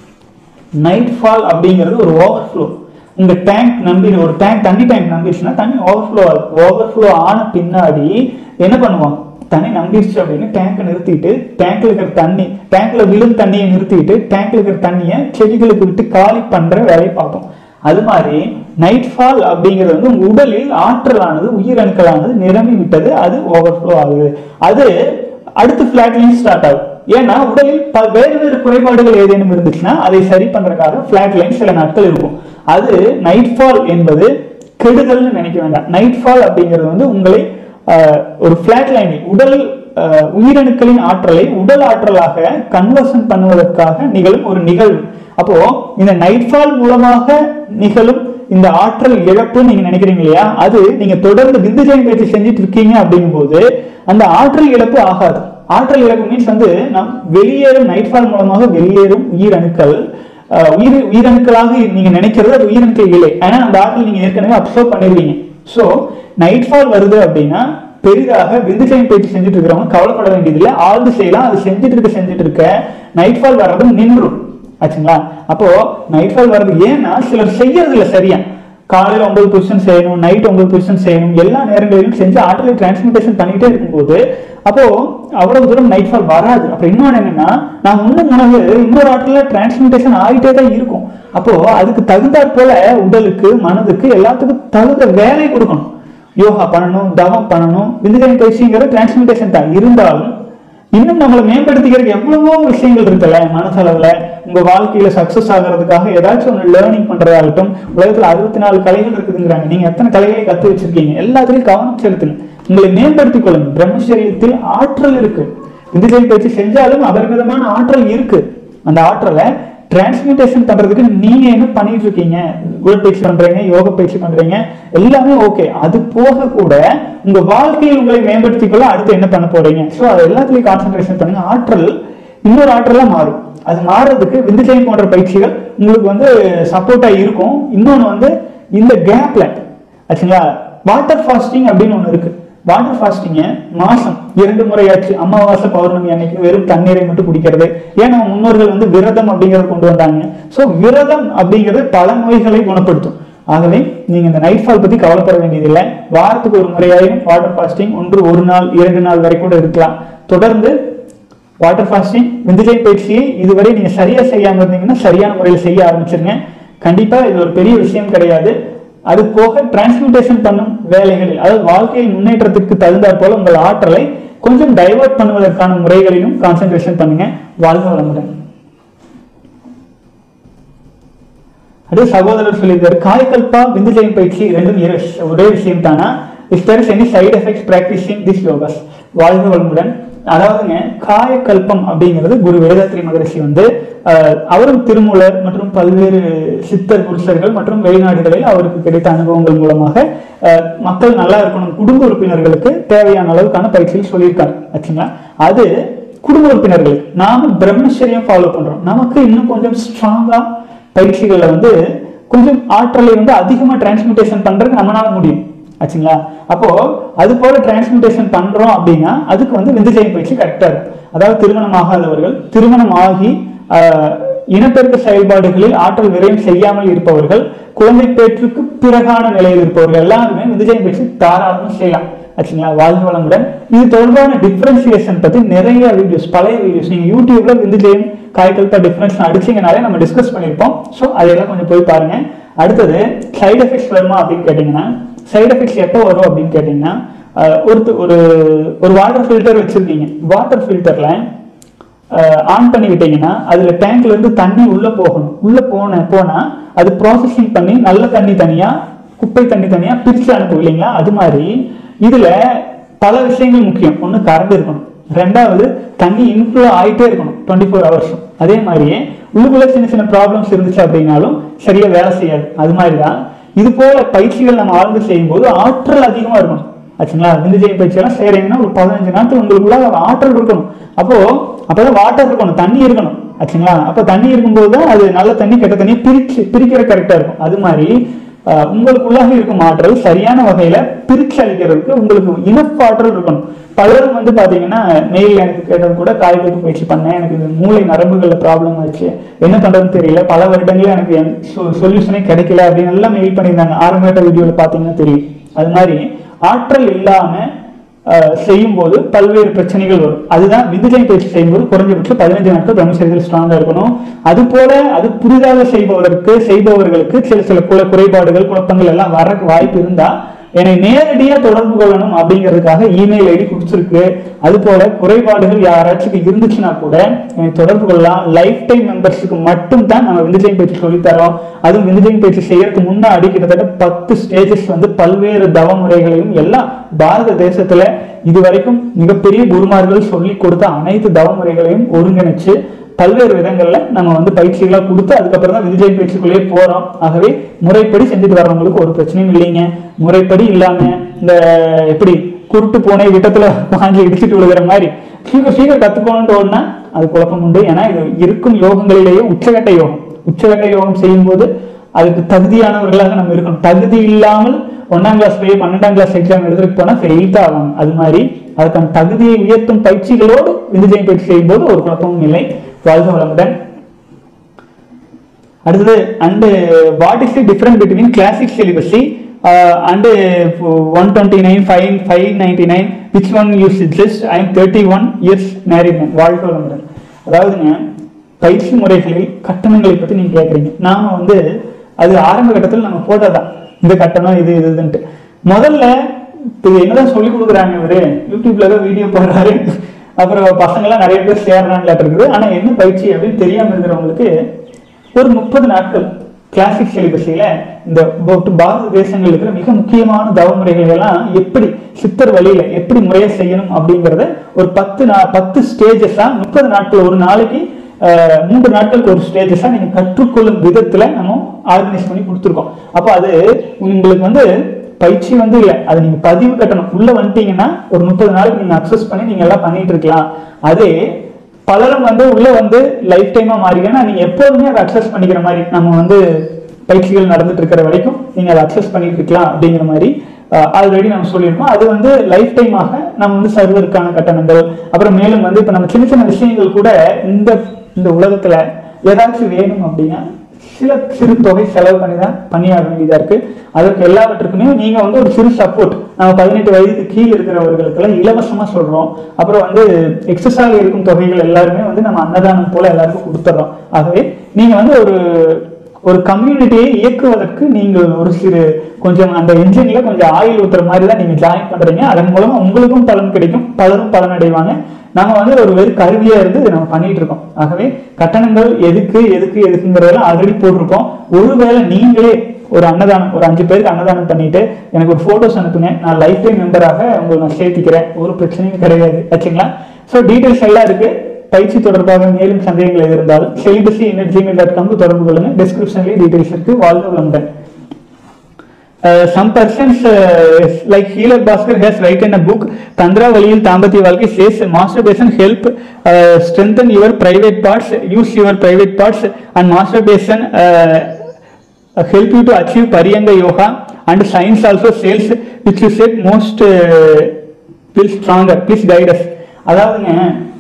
நைட் ஃபால் அப்படிங்கிறது ஒரு ஓவர்ஃப்ளோ உங்க டேங்க் நம்பி ஒரு டேங்க் தண்ணி டேங்க் நம்பிடுச்சுன்னா தண்ணி ஓவர்ஃப்ளோ ஆகும் ஓவர்ஃப்ளோ ஆன பின்னாடி என்ன பண்ணுவான் தண்ணி நம்பிடுச்சு அப்படின்னு டேங்கை நிறுத்திட்டு டேங்க்ல இருக்கிற தண்ணி டேங்க்ல விழும் தண்ணியை நிறுத்திட்டு டேங்க்ல இருக்கிற தண்ணியை செடிகளுக்கு விட்டு காலி பண்ற வேலையை பார்ப்போம் அது மாதிரி நைட் ஃபால் அப்படிங்கிறது வந்து உங்க உடலில் ஆற்றலானது உயிரணுக்களானது நிரம்பி விட்டது அது ஓவர்ஃப்ளோ ஆகுது அது அடுத்து ஃபிளாட்லையும் ஸ்டார்ட் ஆகும் ஏன்னா உடலில் ப- வேறு வேறு குறைபாடுகள் ஏதேனும் இருந்துச்சுன்னா அதை சரி பண்றதுக்காக ஃபிளாட் லைன் சில நாட்கள் இருக்கும் அது நைட் ஃபால் என்பது கெடுதல்னு நினைக்க வேண்டாம் நைட் ஃபால் அப்படிங்கிறது வந்து உங்களை ஆஹ், ஒரு ஃபிளாட் லைனில் உடல் ஆஹ், உயிரணுக்களின் ஆற்றலை உடல் ஆற்றலாக கன்வர்ஷன் பண்ணுவதற்காக நிகழும் ஒரு நிகழ்வு அப்போ இந்த நைட் ஃபால் மூலமாக நிகழும் இந்த ஆற்றல் இழப்பு நீங்க நினைக்கிறீங்க இல்லையா அது நீங்க தொடர்ந்து விந்துஜயம் பயிற்சி செஞ்சுட்டு இருக்கீங்க அப்படிங்கும்போது அந்த ஆற்றல் இழப்பு ஆகாது ஆற்றல் இழப்பு மீன்ஸ் வந்து நம் வெளியேறும் நைட் ஃபால் மூலமாக வெளியேறும் உயிரணுக்கள் அஹ், உயிர் உயிரணுக்களாக நீங்க நினைக்கிறது அது உயிரணுக்கள் இல்லை ஆனா அந்த ஆற்றல் நீங்க ஏற்கனவே அப்சர்வ் பண்ணிருவீங்க சோ நைட் ஃபால் வருது அப்படின்னா பெரிதாக விந்துஜயம் பயிற்சி செஞ்சுட்டு இருக்கிறவங்க கவலைப்பட வேண்டியதில்லை ஆழ்ந்து செய்யலாம் அது செஞ்சுட்டு இருக்க செஞ்சுட்டு இருக்க நைட் ஃபால் வர்றதும் நின்றும் ஆச்சுங்களா அப்போ நைட் ஃபால் வர்றது ஏன்னா சிலர் செய்யறது இல்ல சரியா காலையில ஒன்பது பொசிஷன் செய்யணும் நைட் ஒன்பது பொசிஷன் செய்யணும் எல்லா நேரங்களிலும் செஞ்சு ஆற்றலை டிரான்ஸ்மிட்டேஷன் பண்ணிட்டே இருக்கும்போது அப்போ அவ்வளவு தூரம் நைட் ஃபால் வராது அப்ப இன்னொன்னு என்னன்னா நான் உண்ணும் உணவு இன்னொரு ஆற்றல டிரான்ஸ்மிட்டேஷன் ஆகிட்டே தான் இருக்கும் அப்போ அதுக்கு தகுந்தாற் போல உடலுக்கு மனதுக்கு எல்லாத்துக்கும் தகுந்த வேலை கொடுக்கணும் யோகா பண்ணணும் தவம் பண்ணணும் விந்துகை பயிற்சிங்கிற டிரான்ஸ்மிட்டேஷன் தான் இருந்தாலும் இன்னும் நம்மளை மேம்படுத்திக்கிறதுக்கு எவ்வளவோ விஷயங்கள் இருக்குல்ல மனசளவுல உங்க வாழ்க்கையில சக்சஸ் ஆகிறதுக்காக ஏதாச்சும் ஒன்று லேர்னிங் பண்றதாகட்டும் உலகத்துல அறுபத்தி நாலு கலைகள் இருக்குதுங்கிறாங்க நீங்க எத்தனை கலைகளை கத்து வச்சிருக்கீங்க எல்லாத்துலயும் கவனம் செலுத்துங்க உங்களை மேம்படுத்திக் கொள்ளுங்க பிரம்மச்சரியத்தில் ஆற்றல் இருக்கு விந்துஜை பயிற்சி செஞ்சாலும் அபரிமிதமான ஆற்றல் இருக்கு அந்த ஆற்றலை டிரான்ஸ்மிட்டேஷன் பண்றதுக்கு நீங்க என்ன பண்ணிட்டு இருக்கீங்க உடற்பயிற்சி பண்றீங்க யோக பயிற்சி பண்றீங்க எல்லாமே ஓகே அது போக கூட உங்க வாழ்க்கையில் உங்களை மேம்படுத்திக் கொள்ள அடுத்து என்ன பண்ண போறீங்க ஸோ அது எல்லாத்துலயும் கான்சென்ட்ரேஷன் பண்ணுங்க ஆற்றல் இன்னொரு ஆற்றலா மாறும் அது மாறுறதுக்கு விந்துஜயம் போன்ற பயிற்சிகள் உங்களுக்கு வந்து சப்போர்ட்டா இருக்கும் இன்னொன்னு வந்து இந்த கேப்ல ஆச்சுங்களா வாட்டர் ஃபாஸ்டிங் அப்படின்னு ஒண்ணு இருக்கு வாட்டர் ஃபாஸ்டிங்க மாசம் இரண்டு முறையாச்சு அமாவாசை பௌர்ணமி அன்னைக்கு வெறும் தண்ணீரை மட்டும் குடிக்கிறது ஏன்னா முன்னோர்கள் வந்து விரதம் அப்படிங்கறத கொண்டு வந்தாங்க சோ விரதம் அப்படிங்கிறது பல நோய்களை குணப்படுத்தும் ஆகவே நீங்க இந்த நைட் ஃபால் பத்தி கவலைப்பட வேண்டியதில்லை வாரத்துக்கு ஒரு முறையாயிரம் வாட்டர் ஃபாஸ்டிங் ஒன்று ஒரு நாள் இரண்டு நாள் வரை கூட இருக்கலாம் தொடர்ந்து வாட்டர் ஃபாஸ்டிங் விந்துஜை பயிற்சியை இதுவரை நீங்க சரியா செய்யாம இருந்தீங்கன்னா சரியான முறையில் செய்ய ஆரம்பிச்சிருங்க கண்டிப்பா இது ஒரு பெரிய விஷயம் கிடையாது அது போக டிரான்ஸ்மிட்டேஷன் பண்ணும் வேலைகளில் அதாவது வாழ்க்கையில் முன்னேற்றத்துக்கு தகுந்தாற் போல உங்கள் ஆற்றலை கொஞ்சம் டைவர்ட் பண்ணுவதற்கான முறைகளிலும் கான்சென்ட்ரேஷன் பண்ணுங்க வாழ்க வளமுடன் அதே சகோதரர் சொல்லியிருக்காரு காயக்கல்பா விந்துஜயம் பயிற்சி ரெண்டும் இரு- ஒரே விஷயம் தானா is there is any side effects practicing this yogas வாழ்க வளமுடன் அதாவதுங்க காயக்கல்பம் அப்படிங்கிறது குரு வேதாத்ரி மகரிஷி வந்து அஹ், அவரும் திருமூலர் மற்றும் பல்வேறு சித்தர் புருஷர்கள் மற்றும் வெளிநாடுகளில் அவருக்கு கிடைத்த அனுபவங்கள் மூலமாக அஹ், மக்கள் நல்லா இருக்கணும் குடும்ப உறுப்பினர்களுக்கு தேவையான அளவுக்கான பயிற்சிகள் சொல்லியிருக்காரு ஆச்சுங்களா அது குடும்ப உறுப்பினர்களுக்கு நாம பிரம்மச்சரியம் ஃபாலோ பண்றோம் நமக்கு இன்னும் கொஞ்சம் ஸ்ட்ராங்கா பயிற்சிகள்ல வந்து கொஞ்சம் ஆற்றலை வந்து அதிகமா டிரான்ஸ்மிட்டேஷன் பண்றது நம்மளால முடியும் ஆச்சுங்களா அப்போ அது போல டிரான்ஸ்மிட்டேஷன் பண்றோம் அப்படின்னா அதுக்கு வந்து விந்துஜயம் பயிற்சி கரெக்டா இருக்கும் அதாவது திருமணம் ஆகாதவர்கள் திருமணம் ஆகி ஆஹ், இனப்பெருக்க செயல்பாடுகளில் ஆற்றல் விரயம் செய்யாமல் இருப்பவர்கள் குழந்தை பேற்றுக்கு பிறகான நிலையில் இருப்பவர்கள் எல்லாருமே விந்துஜயம் பயிற்சி தாராளமாக செய்யலாம் ஆச்சுங்களா வாழ்க வளமுடன் இது தொடர்பான டிஃபரன்சியேஷன் பத்தி நிறைய வீடியோஸ் பழைய வீடியோஸ் நீங்க யூடியூப்ல விந்துஜயம் காய்கல்பா டிஃபரன்ஸ் அடிச்சீங்கனாலே நம்ம டிஸ்கஸ் பண்ணியிருப்போம் ஸோ அதெல்லாம் கொஞ்சம் போய் பாருங்க அடுத்தது சைடு எஃபெக்ட்ஸ் வருமா அப்படின்னு கேட்டிங்கன்னா சைடு எஃபெக்ட்ஸ் எப்போ வரும் அப்படின்னு கேட்டிங்கன்னா அஹ், ஒருத்த ஒரு ஒரு வாட்டர் ஃபில்டர் வச்சிருக்கீங்க வாட்டர் ஃபில்டர்ல ஆன் பண்ணி விட்டீங்கன்னா அதுல டேங்க்ல இருந்து தண்ணி உள்ள போகணும் உள்ள போன போனா அது ப்ராசஸிங் பண்ணி நல்ல தண்ணி தனியா குப்பை தண்ணி தனியா பிரிச்சு அனுப்பும் இல்லைங்களா அது மாதிரி இதுல பல விஷயங்கள் முக்கியம் ஒண்ணு கரண்ட் இருக்கணும் ரெண்டாவது தண்ணி இன்ஃப்ளோ ஆயிட்டே இருக்கணும் டுவெண்ட்டி ஃபோர் ஹவர்ஸும் அதே மாதிரியே உள்ளுக்குள்ள சின்ன சின்ன ப்ராப்ளம்ஸ் இருந்துச்சு அப்படின்னாலும் சரியா வேலை செய்யாது அது மாதிரி தான் இது போல பயிற்சிகள் நம்ம ஆழ்ந்து செய்யும்போது ஆற்றல் அதிகமா இருக்கணும் ஆச்சுங்களா விந்துஜெயம் பயிற்சியெல்லாம் செய்றீங்கன்னா ஒரு பதினஞ்சு நாட்கள் உங்களுக்குள்ள ஆற்றல் இருக்கணும் அப்போ அப்பதான் வாட்டர் இருக்கணும் தண்ணி இருக்கணும் ஆச்சுங்களா அப்ப தண்ணி இருக்கும்போது தான் அது நல்ல தண்ணி கெட்ட தண்ணி பிரிச்சு பிரிக்கிற கரெக்டா இருக்கும் அது மாதிரி அஹ், உங்களுக்குள்ளாக இருக்கும் ஆற்றல் சரியான வகையில பிரிச்சு அளிக்கிறதுக்கு உங்களுக்கு இனப் ஆற்றல் இருக்கணும் பலரும் வந்து பாத்தீங்கன்னா மெயில் எனக்கு கேட்டது கூட காய்கறி பயிற்சி பண்ணேன் எனக்கு இந்த மூளை நரம்புகள்ல ப்ராப்ளம் ஆச்சு என்ன பண்றதுன்னு தெரியல பல வருடங்களே எனக்கு சொல்யூஷனே கிடைக்கல அப்படின்னு எல்லாம் மெயில் பண்ணியிருந்தாங்க ஆரம்பட்ட வீடியோல பாத்தீங்கன்னா தெரியும் அது மாதிரி ஆற்றல் இல்லாம அஹ், செய்யும்போது பல்வேறு பிரச்சனைகள் வரும் அதுதான் விந்துஜை பயிற்சி செய்யும்போது குறைஞ்சபட்சம் பதினஞ்சு நாட்கள் பிரம்மச்சரியத்தில் ஸ்ட்ராங்கா இருக்கணும் அது போல அது புதிதாக செய்பவருக்கு செய்பவர்களுக்கு சில சில குல குறைபாடுகள் குழப்பங்கள் எல்லாம் வர வாய்ப்பு இருந்தா என்னை நேரடியா தொடர்பு கொள்ளணும் அப்படிங்கிறதுக்காக இமெயில் ஐடி கொடுத்துருக்கு அது போல குறைபாடுகள் யாராச்சும் இருந்துச்சுன்னா கூட என்னை தொடர்பு கொள்ளலாம் லைஃப் டைம் மெம்பர்ஸுக்கு மட்டும் தான் நம்ம விந்துஜயம் பயிற்சி சொல்லித் தரோம் அதுவும் விந்துஜயம் பயிற்சி செய்யறதுக்கு முன்னாடி கிட்டத்தட்ட பத்து ஸ்டேஜஸ் வந்து பல்வேறு தவ முறைகளையும் எல்லாம் பாரத தேசத்துல இதுவரைக்கும் மிகப்பெரிய குருமார்கள் சொல்லி கொடுத்த அனைத்து தவ முறைகளையும் ஒருங்கிணைச்சு பல்வேறு விதங்கள்ல நம்ம வந்து பயிற்சிகளா கொடுத்து அதுக்கப்புறம் தான் விஜய் பயிற்சிக்குள்ளேயே போறோம் ஆகவே முறைப்படி செஞ்சுட்டு வர்றவங்களுக்கு ஒரு பிரச்சனையும் இல்லைங்க முறைப்படி இல்லாம இந்த எப்படி குருட்டு பூனை விட்டத்துல வாங்கி இடிச்சிட்டு விழுகிற மாதிரி சீக்கிரம் சீக்கிரம் கத்துக்கணும்னு ஓடுனா அது குழப்பம் உண்டு ஏன்னா இது இருக்கும் யோகங்களிலேயே உச்சகட்ட யோகம் உச்சகட்ட யோகம் செய்யும்போது அதுக்கு தகுதியானவர்களாக நம்ம இருக்கணும் தகுதி இல்லாமல் ஒன்னாம் கிளாஸ் போய் பன்னெண்டாம் கிளாஸ் எக்ஸாம் எடுத்துட்டு போனா ஃபெயில் தான் ஆவாங்க அது மாதிரி அதுக்கான தகுதியை உயர்த்தும் பயிற்சிகளோடு விந்துஜயம் பயிற்சி செய்யும்போது ஒரு குழப்பமும் இல்லை வாழ்க வளமுடன் அடுத்தது and what is the difference between classic celibacy and one twenty nine five five ninety nine which one you suggest I am thirty one years married வாழ்க வளமுடன் அதாவதுங்க பயிற்சி முறைகளில் கட்டணங்களை பற்றி நீங்க கேட்குறீங்க நாம வந்து அது ஆரம்ப கட்டத்தில் நம்ம போட்டதான் இந்த கட்டணம் இது இது இதுன்ட்டு முதல்ல இது என்னதான் சொல்லி கொடுக்குறாங்க இவரு யூடியூப்ல ஏதோ வீடியோ போடுறாரு அப்புறம் பசங்களாம் நிறைய பேர் சேர்றான்ல இருக்குது ஆனா என்ன பயிற்சி அப்படின்னு தெரியாம இருக்கிறவங்களுக்கு ஒரு முப்பது நாட்கள் கிளாசிக் சிலிபஸில இந்த பௌத்த பாரத தேசங்கள் இருக்கிற மிக முக்கியமான தவமுறைகளை எல்லாம் எப்படி சித்தர் வழியில எப்படி முறையை செய்யணும் அப்படிங்கறத ஒரு பத்து நா பத்து ஸ்டேஜஸா முப்பது நாட்கள் ஒரு நாளைக்கு அஹ், மூன்று நாட்களுக்கு ஒரு ஸ்டேஜஸா நீங்க கற்றுக்கொள்ளும் விதத்துல நம்ம ஆர்கனைஸ் பண்ணி கொடுத்துருக்கோம் அப்போ அது உங்களுக்கு வந்து பயிற்சி வந்து இல்லை அது நீங்க பதிவு கட்டணும் உள்ள வந்துட்டீங்கன்னா ஒரு முப்பது நாளைக்கு நீங்க அக்சஸ் பண்ணி நீங்க எல்லாம் பண்ணிட்டு இருக்கலாம் அதே பலரும் வந்து உள்ள வந்து லைஃப் டைமா மாறிங்கன்னா நீங்க எப்போதுமே அதை அக்சஸ் பண்ணிக்கிற மாதிரி நம்ம வந்து பயிற்சிகள் நடந்துட்டு இருக்கிற வரைக்கும் நீங்க அதை அக்சஸ் பண்ணிட்டு இருக்கலாம் அப்படிங்கிற மாதிரி ஆல்ரெடி நம்ம சொல்லியிருக்கோம் அது வந்து லைஃப் டைமாக நம்ம வந்து சர்வருக்கான கட்டணங்கள் அப்புறம் மேலும் வந்து இப்ப நம்ம சின்ன சின்ன விஷயங்கள் கூட இந்த இந்த உலகத்துல ஏதாச்சும் வேணும் அப்படின்னா சில சிறு தொகை செலவு பண்ணி தான் பண்ணியாக வேண்டியதா இருக்கு அதற்கு எல்லாவற்றுக்குமே நீங்க வந்து ஒரு சிறு சப்போர்ட் நம்ம பதினெட்டு வயதுக்கு கீழ் இருக்கிறவர்களுக்கெல்லாம் இலவசமா சொல்றோம் அப்புறம் வந்து எக்ஸஸாக இருக்கும் தொகைகள் எல்லாருமே வந்து நம்ம அன்னதானம் போல எல்லாருக்கும் கொடுத்துட்றோம் ஆகவே நீங்க வந்து ஒரு ஒரு கம்யூனிட்டியை இயக்குவதற்கு நீங்கள் ஒரு சிறு கொஞ்சம் அந்த என்ஜின்ல கொஞ்சம் ஆயில் ஊத்துற மாதிரி தான் நீங்க ஜாயின் பண்றீங்க அதன் மூலமா உங்களுக்கும் பலன் கிடைக்கும் பலரும் பலன் அடைவாங்க நாம வந்து ஒரு வெறும் கருவியா இருந்து இதை நம்ம பண்ணிட்டு இருக்கோம் ஆகவே கட்டணங்கள் எதுக்கு எதுக்கு எதுக்குங்கிறதெல்லாம் ஆல்ரெடி போட்டிருக்கோம் ஒருவேளை நீங்களே ஒரு அன்னதானம் ஒரு அஞ்சு பேருக்கு அன்னதானம் பண்ணிட்டு எனக்கு ஒரு போட்டோஸ் அனுப்புங்க நான் லைஃப் டைம் மெம்பராக உங்களை நான் சேர்த்திக்கிறேன் ஒரு பிரச்சனையும் கிடையாது ஆச்சுங்களா ஸோ டீடைல்ஸ் எல்லாம் இருக்கு பயிற்சி தொடர்பாக மேலும் சந்தேகங்கள் எது இருந்தாலும் செலிபஸி ஜிமெயில் டாட் காம்க்கு தொடர்பு கொள்ளுங்க டிஸ்கிரிப்ஷன்லேயே டீடைல்ஸ் இருக்கு வாழ்க வளமுடன் Uh, some persons uh, like Healer Bhaskar has written a book Tandra Valiyil Dambati Valki says masturbation help uh, strengthen your private parts use your private parts and masturbation uh, uh, help you to achieve Pariyanga Yoga and science also says which you said most uh, will stronger please guide us அதாவதுங்க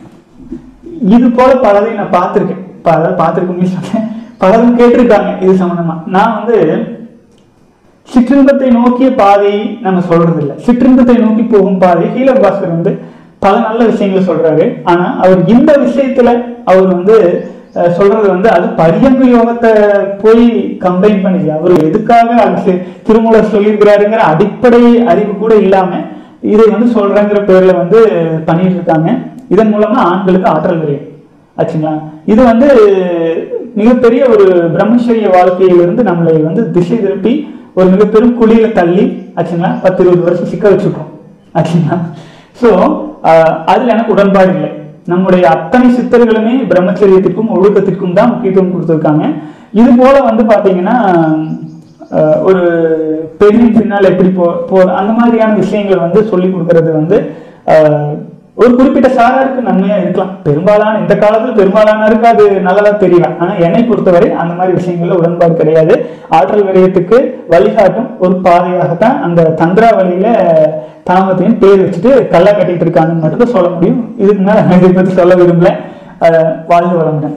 இது போல பலரை நான் பார்த்துருக்கேன் பல பார்த்துருக்கேன் சொன்னேன் பலரும் கேட்டிருக்காங்க இது சம்பந்தமா நான் வந்து சிற்றின்பத்தை நோக்கிய பாதையை நம்ம சொல்றது இல்ல சிற்றின்பத்தை நோக்கி போகும் பாதை ஹீலர் பாஸ்கர் வந்து பல நல்ல விஷயங்களை சொல்றாரு ஆனா அவர் இந்த விஷயத்துல அவர் வந்து அஹ், சொல்றது வந்து அது பரியங்க யோகத்தை போய் கம்பைன் பண்ணி அவர் எதுக்காக அது சி- திருமூலர் சொல்லியிருக்கிறாருங்கிற அடிப்படை அறிவு கூட இல்லாம இதை வந்து சொல்றேங்கிற பேர்ல வந்து பண்ணிட்டு இருக்காங்க இதன் மூலமா ஆண்களுக்கு ஆற்றல் விரையும் ஆச்சுங்களா இது வந்து மிகப்பெரிய ஒரு பிரம்மச்சரிய வாழ்க்கையிலிருந்து நம்மளை வந்து திசை திருப்பி ஒரு மிகப்பெரும் குழியில தள்ளி ஆச்சுங்களா பத்து இருபது வருஷம் சிக்க வச்சுட்டோம் ஆச்சுங்களா ஸோ அதுல எனக்கு உடன்பாடு இல்லை நம்முடைய அத்தனை சித்தர்களுமே பிரம்மச்சரியத்திற்கும் ஒழுக்கத்திற்கும் தான் முக்கியத்துவம் கொடுத்துருக்காங்க இது போல வந்து பாத்தீங்கன்னா ஆஹ், ஒரு பெண்ணின் பின்னால் எப்படி போ போ அந்த மாதிரியான விஷயங்கள் வந்து சொல்லி கொடுக்கறது வந்து ஆஹ், ஒரு குறிப்பிட்ட சாராருக்கு நன்மையா இருக்கலாம் பெரும்பாலான இந்த காலத்துல பெரும்பாலானருக்கு அது நல்லதா தெரியலாம் ஆனா என்னை பொறுத்தவரை அந்த மாதிரி விஷயங்கள்ல உடன்பாடு கிடையாது ஆற்றல் விரயத்துக்கு வழிகாட்டும் ஒரு பாதையாகத்தான் அந்த தந்திரா வழியில தாமத்தையும் பேர் வச்சுட்டு கல்லா கட்டிட்டு இருக்காங்கன்னு மட்டும் தான் சொல்ல முடியும் இதுக்கு மேல நான் இதை பத்தி சொல்ல விரும்பல ஆஹ், வாழ்க வளமுடன்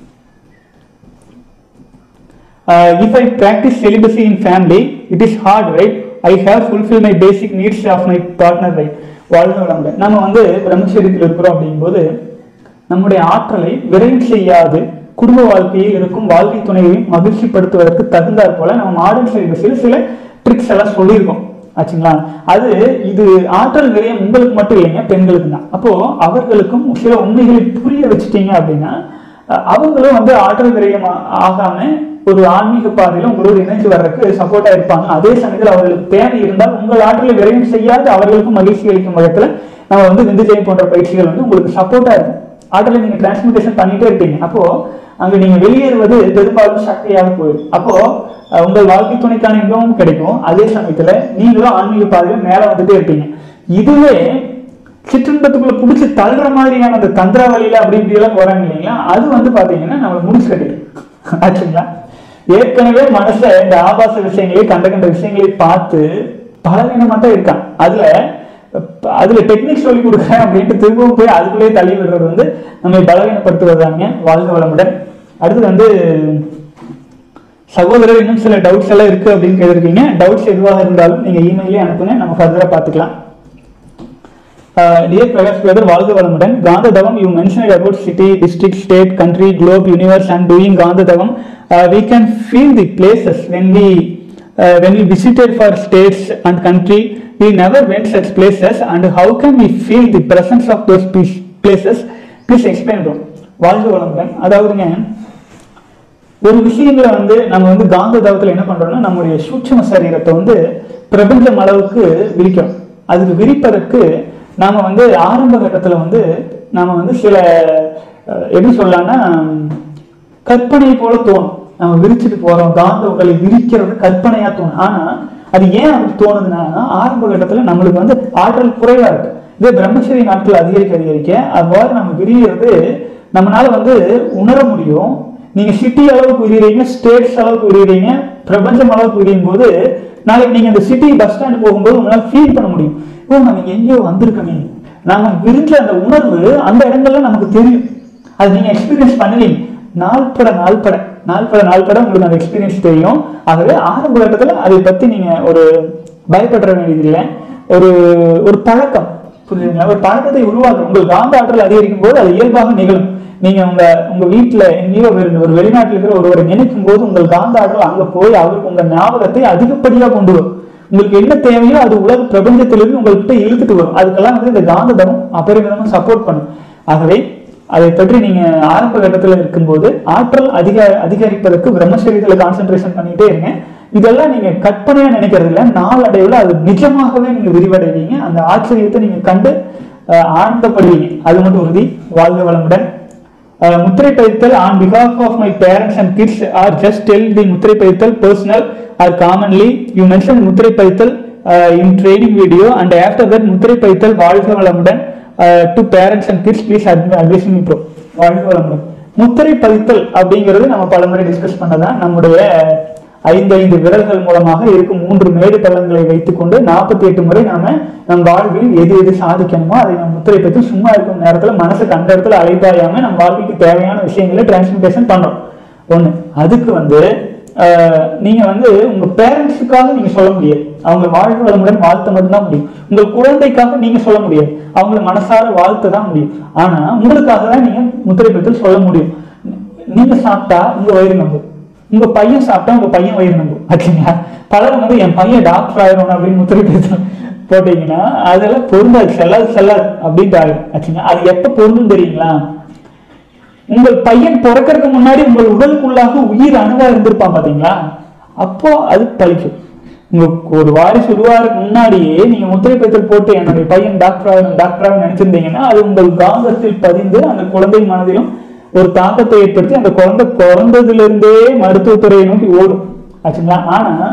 Uh, if I practice celibacy in family, it is hard, right? I have fulfilled my basic needs of my partner, right? வாழ்க வளமுடன் நம்ம வந்து பிரம்மச்சரியத்தில் இருக்கிறோம் அப்படிங்கும்போது நம்முடைய ஆற்றலை விரைவு செய்யாது குடும்ப வாழ்க்கையில் இருக்கும் வாழ்க்கை துணையையும் மகிழ்ச்சிப்படுத்துவதற்கு தகுந்தாற் போல நம்ம மாடர்ன் சிலிபஸில் சில ட்ரிக்ஸ் எல்லாம் சொல்லியிருக்கோம் ஆச்சுங்களா அது இது ஆற்றல் விரயம் உங்களுக்கு மட்டும் இல்லைங்க பெண்களுக்கு தான் அப்போ அவர்களுக்கும் சில உண்மைகளை புரிய வச்சுட்டீங்க அப்படின்னா அஹ் அவங்களும் வந்து ஆற்றல் விரயம் ஆ- ஆகாம ஒரு ஆன்மீக பாதையில உங்களோடு இணைஞ்சு வர்றதுக்கு சப்போர்ட்டா இருப்பாங்க அதே சமயத்தில் அவர்களுக்கு தேவை இருந்தால் உங்கள் ஆற்றலை விரயம் செய்யாது அவர்களுக்கும் மகிழ்ச்சி அளிக்கும் விதத்துல நம்ம வந்து விந்துஜெயம் போன்ற பயிற்சிகள் வந்து உங்களுக்கு சப்போர்ட்டா இருக்கும் ஆற்றலை நீங்க டிரான்ஸ்மிட்டேஷன் பண்ணிட்டே இருப்பீங்க அப்போ அங்க நீங்க வெளியேறுவது பெரும்பாலும் சக்தியாக போயிடும் அப்போ அஹ், உங்கள் வாழ்க்கை துணைக்கான இன்பமும் கிடைக்கும் அதே சமயத்துல நீங்களும் ஆன்மீக பாதையில மேல வந்துட்டே இருப்பீங்க இதுவே சிற்றின்பத்துக்குள்ள புடிச்சு தள்ளுற மாதிரியான அந்த தந்திரா வழியில அப்படி இப்படி எல்லாம் போறாங்க இல்லைங்களா அது வந்து பாத்தீங்கன்னா நம்ம முடிச்சு கட்டிடும் ஆச்சுங்களா ஏற்கனவே மனசை இந்த ஆபாச விஷயங்களை கண்ட கண்ட விஷயங்களை பார்த்து பலவீனமா தான் இருக்கான் அதுல அதுல டெக்னிக் சொல்லி கொடுக்குறேன் அப்படின்ட்டு திரும்பவும் போய் அதுக்குள்ளேயே தள்ளி விடுறது வந்து நம்மை பலவீனப்படுத்துவதாங்க வாழ்க வளமுடன் அடுத்து வந்து சகோதரர் இன்னும் சில டவுட்ஸ் எல்லாம் இருக்கு அப்படின்னு கேட்டிருக்கீங்க டவுட்ஸ் எதுவாக இருந்தாலும் நீங்க இமெயிலே அனுப்புங்க நம்ம ஃபர்தரா பார்த்துக்கலாம் டியர் பிரகாஷ் பிரதர் வாழ்க வளமுடன் காந்த தவம் you mention about city district state country globe universe and doing காந்த தவம் we can feel the places when we when we visited for states and country we never went such places and how can we feel the presence of those places please explain வாழ்க வளமுடன் அதாவதுங்க ஒரு விஷயங்களை வந்து நம்ம வந்து காந்த தவத்துல என்ன பண்றோம்னா நம்முடைய சூட்சும சரீரத்தை வந்து பிரபஞ்சம் அளவுக்கு விரிக்கிறோம் அதுக்கு விரிப்பதற்கு நாம வந்து ஆரம்ப கட்டத்துல வந்து நாம வந்து சில அஹ், எப்படி சொல்லலாம்னா கற்பனை போல தோணும் நம்ம விரிச்சுட்டு போறோம் காந்த உங்களை விரிக்கிறது கற்பனையா தோணும் ஆனா அது ஏன் அப்படி தோணுதுன்னா ஆரம்ப கட்டத்துல நம்மளுக்கு வந்து ஆற்றல் குறைவா இருக்கு இதே பிரம்மச்சரிய நாட்கள் அதிகரிக்க அதிகரிக்க அவ்வாறு நம்ம விரிகிறது நம்மளால வந்து உணர முடியும் நீங்க சிட்டி அளவுக்கு விரிகிறீங்க ஸ்டேட்ஸ் அளவுக்கு விரிகிறீங்க பிரபஞ்சம் அளவுக்கு விரியும் போது நாளைக்கு நீங்க இந்த சிட்டி பஸ் ஸ்டாண்ட் போகும்போது உங்களால ஃபீல் பண்ண முடியும் ஓ நம்ம எங்கேயோ வந்திருக்கோமே நாம விரிஞ்ச அந்த உணர்வு அந்த இடங்கள்ல நமக்கு தெரியும் அது நீங்க எக்ஸ்பீரியன்ஸ் பண்ணுவீங்க நாள்பட நாள்பட நாள்பட நாள்பட உங்களுக்கு அந்த எக்ஸ்பீரியன்ஸ் தெரியும் ஆகவே ஆரம்ப கட்டத்துல அதை பத்தி நீங்க ஒரு பயப்படுற வேண்டியதில்லை ஒரு ஒரு பழக்கம் புரியுதுங்களா ஒரு பழக்கத்தை உருவாக்கும் உங்கள் காந்த ஆற்றல் அதிகரிக்கும் போது அது இயல்பாக நிகழும் நீங்க உங்க உங்க வீட்டுல எங்கேயோ ஒரு ஒரு வெளிநாட்டில் இருக்கிற ஒருவரை நினைக்கும் போது உங்கள் காந்த ஆற்றல் அங்க போய் அவருக்கு உங்க ஞாபகத்தை அதிகப்படியா கொண்டு வரும் உங்களுக்கு என்ன தேவையோ அது உலக பிரபஞ்சத்திலிருந்து உங்கள்கிட்ட இழுத்துட்டு வரும் அதுக்கெல்லாம் வந்து இந்த காந்த தவம் அபரிமிதமா சப்போர்ட் பண்ணும் ஆகவே அதை பற்றி நீங்க ஆரம்ப கட்டத்துல இருக்கும்போது ஆற்றல் அதிக அதிகரிப்பதற்கு பிரம்மச்சரியத்துல கான்சென்ட்ரேஷன் பண்ணிட்டே இருங்க இதெல்லாம் நீங்க கற்பனையா நினைக்கிறது இல்ல நாளடைவுல அது நிஜமாகவே நீங்க விரிவடைவீங்க அந்த ஆச்சரியத்தை நீங்க கண்டு அஹ், ஆனந்தப்படுவீங்க அது மட்டும் உறுதி வாழ்க வளமுடன் Uh, முத்திரை பதித்தல் on behalf of my parents and kids or just tell the முத்திரை பதித்தல் personal or commonly you mentioned முத்திரை பதித்தல் uh, in training video and after that முத்திரை பதித்தல் வாழ்க வளமுடன் uh, to parents and kids please admi- advise me pro வாழ்க வளமுடன் முத்திரை பதித்தல் அப்படிங்கிறது நம்ம பலமுறை டிஸ்கஸ் பண்ணதான் நம்முடைய ஐந்து ஐந்து விரல்கள் மூலமாக இருக்கும் மூன்று மேடு பள்ளங்களை வைத்துக்கொண்டு நாற்பத்தி எட்டு முறை நாம நம் வாழ்வில் எது எது சாதிக்கணுமோ அதை நம்ம முத்திரை பற்றி சும்மா இருக்கும் நேரத்துல மனசு கண்ட இடத்துல அலைபாயாம நம்ம வாழ்க்கைக்கு தேவையான விஷயங்களை டிரான்ஸ்மிட்டேஷன் பண்றோம் ஒண்ணு அதுக்கு வந்து ஆஹ், நீங்க வந்து உங்க பேரண்ட்ஸுக்காக நீங்க சொல்ல முடியாது அவங்க வாழ்க வளமுடன் வாழ்த்த மட்டும்தான் முடியும் உங்கள் குழந்தைக்காக நீங்க சொல்ல முடியாது அவங்கள மனசார வாழ்த்த தான் முடியும் ஆனா உங்களுக்காக தான் நீங்க முத்திரை பற்றி சொல்ல முடியும் நீங்க சாப்பிட்டா உங்க வயிறு நம்பும் உங்க பையன் சாப்பிட்டா உங்க பையன் வயிறு நம்பும் ஆச்சுங்களா பலர் வந்து என் பையன் டாக்டர் ஆயிரும் அப்படின்னு முத்திரை பேச போட்டீங்கன்னா அதெல்லாம் பொருந்தாது செல்லாது செல்லாது அப்படின்ட்டு ஆகும் ஆச்சுங்களா அது எப்ப பொருந்தும் தெரியுங்களா உங்கள் பையன் பிறக்கறதுக்கு முன்னாடி உங்கள் உடலுக்குள்ளாக உயிர் அணுவா இருந்திருப்பான் பாத்தீங்களா அப்போ அது பழிக்கும் உங்க ஒரு வாரிசு உருவாருக்கு முன்னாடியே நீங்க முத்திரை பைத்தல் போட்டு என்னுடைய பையன் டாக்டர் ஆகணும் டாக்டர் ஆகணும் நினைச்சிருந்தீங்கன்னா அது உங்கள் காந்தத்தில் பதிந்து அந்த குழந்தை மனதிலும் ஒரு தாக்கத்தை ஏற்படுத்தி அந்த குழந்தை பிறந்ததுல இருந்தே மருத்துவத்துறையை நோக்கி ஓடும் ஆச்சுங்களா ஆனா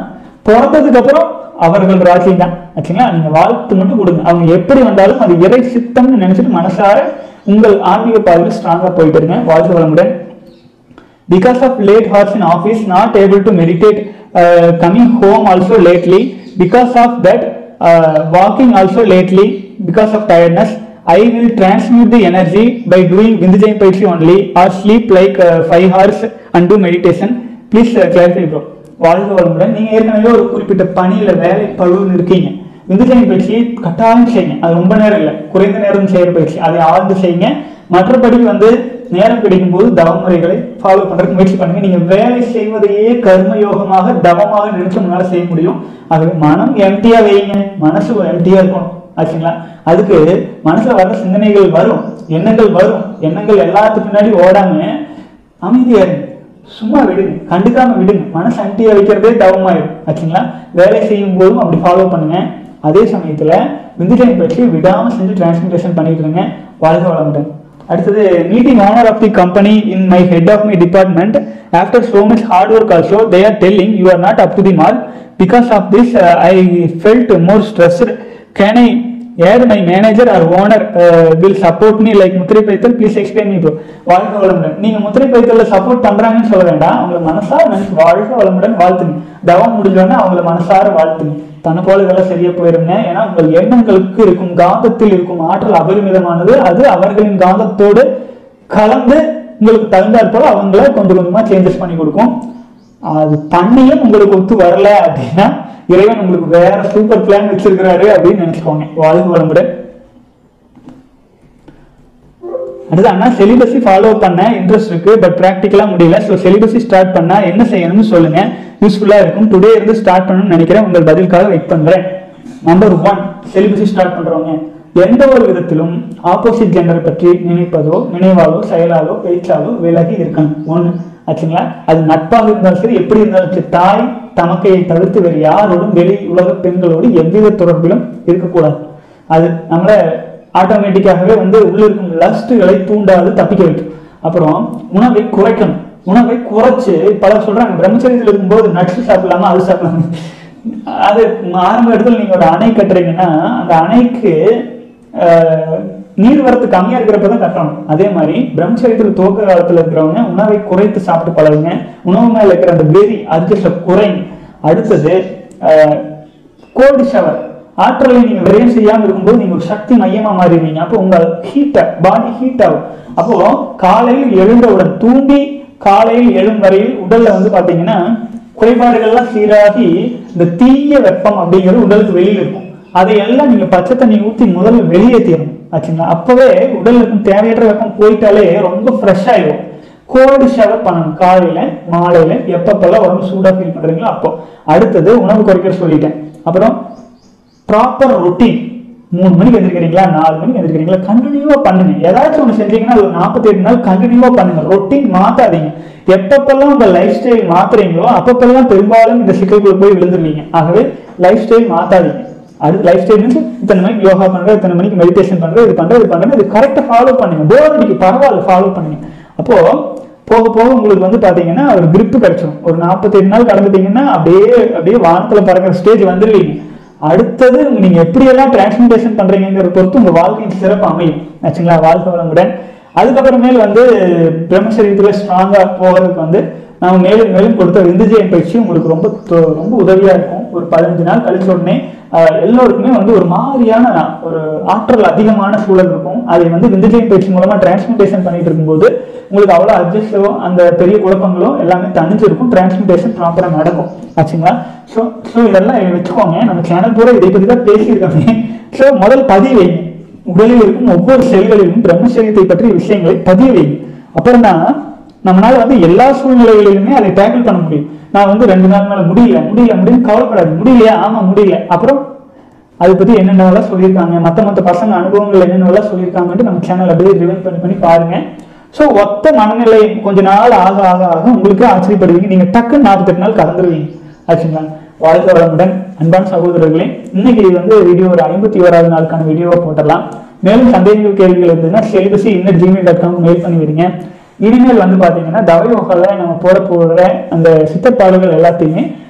பிறந்ததுக்கு அப்புறம் அவர்கள் ராஜ்யம் தான் ஆச்சுங்களா நீங்க வாழ்த்து மட்டும் கொடுங்க அவங்க எப்படி வந்தாலும் அது இறை சித்தம்னு நினைச்சிட்டு மனசார உங்கள் ஆன்மீக பாதையில் ஸ்ட்ராங்கா போயிட்டு இருங்க வாழ்த்து வளமுடன் because of late hours in office not able to meditate uh, coming home also lately because of that uh, walking also lately because of tiredness i will transmute the energy by doing vindhyam paichi only or sleep like uh, 5 hours and do meditation please uh, clarify bro வாழ்க வளமுடன் நீங்க ஏற்கனவே ஒரு குறிப்பிட்ட பணியில வேலை பழுவில் இருக்கீங்க விந்துஜயம் பயிற்சி கட்டாயம் செய்யுங்க அது ரொம்ப நேரம் இல்லை குறைந்த நேரம் செய்யற பயிற்சி அதை ஆழ்ந்து செய்யுங்க மற்றபடி வந்து நேரம் கிடைக்கும் போது தவ முறைகளை ஃபாலோ பண்றதுக்கு முயற்சி பண்ணுங்க நீங்க வேலை செய்வதையே கர்மயோகமாக தவமாக நினைச்சு முன்னால செய்ய முடியும் அது மனம் எம்டியா வைங்க மனசு எம்டியா இருக்கணும் ஆச்சுங்களா அதுக்கு மனசுல வர சிந்தனைகள் வரும் எண்ணங்கள் வரும் எண்ணங்கள் எல்லாத்துக்கு பின்னாடி ஓடாம அமைதியா இருங்க சும்மா விடுங்க கண்டுக்காம விடுங்க மனசு அண்டியா வைக்கிறதே தவமாயிடும் ஆச்சுங்களா வேலை செய்யும் போதும் அப்படி ஃபாலோ பண்ணுங்க அதே சமயத்துல விந்துஜயம் பற்றி விடாம செஞ்சு டிரான்ஸ்மிட்டேஷன் பண்ணிட்டு இருங்க வாழ்க வளமுடன் அடுத்தது meeting owner of the company in my head of my department after so much hard work also they are telling you are not up to the mark because of this I felt more stressed can I air my manager or owner will support me like முத்திரை பைத்தல் please explain me bro வாழ்க வளமுடன் நீங்க முத்திரை பைத்தல்ல support பண்றாங்கன்னு சொல்ல வேண்டாம் அவங்கள மனசார நினைச்சு வாழ்க வளமுடன் வாழ்த்துங்க தவம் முடிஞ்சோடனே அவங்கள மனசார வாழ்த்துங்க தன்னை போல இதெல்லாம் சரியா போயிருங்க ஏன்னா உங்கள் எண்ணங்களுக்கு இருக்கும் காந்தத்தில் இருக்கும் ஆற்றல் அபரிமிதமானது அது அவர்களின் காந்தத்தோடு கலந்து உங்களுக்கு தகுந்தாற் போல அவங்கள கொஞ்சம் கொஞ்சமா சேஞ்சஸ் பண்ணி கொடுக்கும் அது பண்ணியும் உங்களுக்கு ஒத்து வரல அப்படின்னா இறைவன் உங்களுக்கு வேற சூப்பர் பிளான் வச்சிருக்கிறாரு அப்படின்னு நினைச்சுக்கோங்க வாழ்க வளமுடன் அடுத்து அண்ணா செலிபஸி ஃபாலோ பண்ண இன்ட்ரெஸ்ட் இருக்கு பட் ப்ராக்டிக்கலா முடியல ஸோ செலிபஸி ஸ்டார்ட் பண்ணா என்ன செய்யணும்னு சொல்லுங்க யூஸ்ஃபுல்லா இருக்கும் டுடே இருந்து ஸ்டார்ட் பண்ணணும்னு நினைக்கிறேன் உங்கள் பதிலுக்காக வெயிட் பண்றேன் நம்பர் ஒன் செலிபஸி ஸ்டார்ட் பண்றவங்க எந்த ஒரு விதத்திலும் ஆப்போசிட் ஜெண்டரை பற்றி நினைப்பதோ நினைவாலோ செயலாலோ பேச்சாலோ விலகி இருக்கணும் ஒண்ணு ஆச்சுங்களா அது நட்பாக இருந்தாலும் சரி எப்படி இருந்தாலும் சரி தாய் தமக்கையை தவிர்த்து வேறு யாரோடும் வெளி உலக பெண்களோடு எவ்வித தொடர்பிலும் இருக்கக்கூடாது அது நம்மள ஆட்டோமேட்டிக்காகவே வந்து உள்ள இருக்கும் லஸ்ட்டுகளை தூண்டாது தப்பிக்க வைக்கும் அப்புறம் உணவை குறைக்கணும் உணவை குறைச்சு பலர் சொல்றாங்க பிரம்மச்சரியத்தில் இருக்கும்போது நட்ஸ் சாப்பிடலாமா அது சாப்பிடலாமா அது ஆரம்ப இடத்துல நீங்க ஒரு அணை கட்டுறீங்கன்னா அந்த அணைக்கு ஆஹ், நீர்வரத்து கம்மியா இருக்கிறப்ப தான் கட்டணும் அதே மாதிரி பிரம்மச்சரியத்தில் துவக்க காலத்துல இருக்கிறவங்க உணவை குறைத்து சாப்பிட்டு பழகுங்க உணவு மேல இருக்கிற அந்த வெறி அதுக்கு குறைங்க அடுத்தது கோல்டு ஷவர் ஆற்றலை நீங்க விரயம் செய்யாம இருக்கும்போது நீங்க ஒரு சக்தி மையமா மாறிடுவீங்க அப்போ உங்க ஹீட்ட பாடி ஹீட் ஆகும் அப்போ காலையில் எழுந்தவுடன் தூங்கி காலையில் எழும் வரையில் உடல்ல வந்து பாத்தீங்கன்னா குறைபாடுகள்லாம் சீராகி இந்த தீய வெப்பம் அப்படிங்கிறது உடலுக்கு வெளியில இருக்கும் அதையெல்லாம் நீங்க பச்சை தண்ணி ஊத்தி முதல்ல வெளியேற்றிடணும் ஆச்சுங்களா அப்பவே உடல்ல இருக்கும் தேவையற்ற வெப்பம் போயிட்டாலே ரொம்ப ஃப்ரெஷ் ஆயிடும் கோல்டு ஷவர் பண்ணணும் காலையில மாலையில எப்பப்பெல்லாம் உடம்பு சூடா ஃபீல் பண்றீங்களோ அப்போ அடுத்தது உணவு குறைக்கிற சொல்லிட்டேன் அப்புறம் ப்ராப்பர் ரொட்டீன் மூணு மணிக்கு எந்திரிக்கிறீங்களா நாலு மணிக்கு எந்திரிக்கிறீங்களா கண்டினியூவா பண்ணுங்க ஏதாச்சும் ஒன்று செஞ்சீங்கன்னா அது ஒரு நாற்பத்தி எட்டு நாள் கண்டினியூவா பண்ணுங்க ரொட்டீன் மாத்தாதீங்க எப்பப்பெல்லாம் உங்க லைஃப் ஸ்டைல் மாத்துறீங்களோ அப்பப்பெல்லாம் பெரும்பாலும் இந்த சிக்கலுக்குள்ள போய் விழுந்துருவீங்க ஆகவே லைஃப் ஸ்டைல் மாத்தாதீங்க அடுத்து லைஃப் ஸ்டைல் இத்தனை மணிக்கு யோகா பண்றது இத்தனை மணிக்கு மெடிடேஷன் பண்றது இது பண்றது இது பண்றது இது கரெக்டா ஃபாலோ பண்ணுங்க போர் அடிக்கு பரவாயில்ல ஃபாலோ பண்ணுங்க அப்போ போக போக உங்களுக்கு வந்து பாத்தீங்கன்னா ஒரு grip கிடைச்சிடும் ஒரு 48 நாள் கடந்துட்டீங்கன்னா அப்படியே அப்படியே வானத்துல பறக்கிற ஸ்டேஜ் வந்துடுவீங்க அடுத்தது நீங்க எப்படியெல்லாம் டிரான்ஸ்மிட்டேஷன் பண்றீங்கிறத பொறுத்து உங்க வாழ்க்கையின் சிறப்பு அமையும் ஆச்சுங்களா வாழ்க்கை வளமுடன் அதுக்கப்புறமேல் வந்து பிரம்மசரீரத்துல ஸ்ட்ராங்கா போகிறதுக்கு வந்து நாம மேலும் மேலும் கொடுத்த விந்துஜயம் பயிற்சி உங்களுக்கு ரொம்ப தொ- ரொம்ப உதவியா இருக்கும் ஒரு பதினஞ்சு நாள் கழிச்ச உடனே ஆஹ், எல்லோருக்குமே வந்து ஒரு மாதிரியான ஒரு ஆற்றல் அதிகமான சூழல் இருக்கும் அதை வந்து விந்துஜயம் பயிற்சி மூலமா டிரான்ஸ்மிட்டேஷன் பண்ணிட்டு இருக்கும்போது உங்களுக்கு அவ்வளோ அட்ஜஸ்டோ அந்த பெரிய குழப்பங்களோ எல்லாமே தணிஞ்சிருக்கும் டிரான்ஸ்மிட்டேஷன் ப்ராப்பராக நடக்கும் ஆச்சுங்களா ஸோ ஸோ இதெல்லாம் வச்சுக்கோங்க நம்ம சேனல் பூரா இதை பற்றி தான் பேசியிருக்காங்க ஸோ முதல் பதிவு வைங்க உடலில் இருக்கும் ஒவ்வொரு செல்களிலும் பிரம்மச்சரியத்தை பற்றிய விஷயங்களை பதிவு வைங்க அப்புறம் தான் நம்மளால வந்து எல்லா சூழ்நிலைகளிலுமே அதை டேக்கிள் பண்ண முடியும் நான் வந்து ரெண்டு நாள் மேல முடியல முடியல முடியும் கவலைப்படாது முடியலையா ஆமா முடியல அப்புறம் அதை பத்தி என்னென்னலாம் சொல்லியிருக்காங்க மத்த மத்த பசங்க அனுபவங்கள் என்னென்னலாம் சொல்லியிருக்காங்கன்ட்டு நம்ம சேனல் அப்படியே ரிவைன் பண்ணி பண்ணி பாருங்க ஸோ ஒத்த மனநிலை கொஞ்ச நாள் ஆக ஆக ஆக உங்களுக்கு ஆச்சரியப்படுவீங்க நீங்க டக்குன்னு நாற்பத்தெட்டு நாள் கடந்துருவீங்க ஆச்சுங்களா வாழ்க்கை வளமுடன் அன்பான சகோதரர்களே இன்னைக்கு இது வந்து வீடியோ ஒரு ஐம்பத்தி ஓராவது நாளுக்கான வீடியோவை போட்டுடலாம் மேலும் சந்தேகங்கள் கேள்விகள் இருந்ததுன்னா celibacy inner Gmail dot com mail பண்ணி விடுங்க இனிமேல் வந்து பாத்தீங்கன்னா தவயோகால நம்ம போட போடுற அந்த சித்தப்பாடுகள் எல்லாத்தையுமே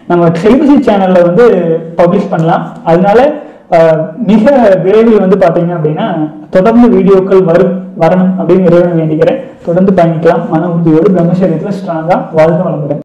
நம்ம செலிபசி சேனல்ல வந்து பப்ளிஷ் பண்ணலாம் அதனால அஹ், மிக விரைவில் வந்து பாத்தீங்க அப்படின்னா தொடர்ந்து வீடியோக்கள் வரும் வரணும் அப்படின்னு இறைவனை வேண்டிக்கிறேன் தொடர்ந்து பயணிக்கலாம் மன உறுதியோடு பிரம்மச்சரியத்துல ஸ்ட்ராங்கா வாழ்க வளமுடன்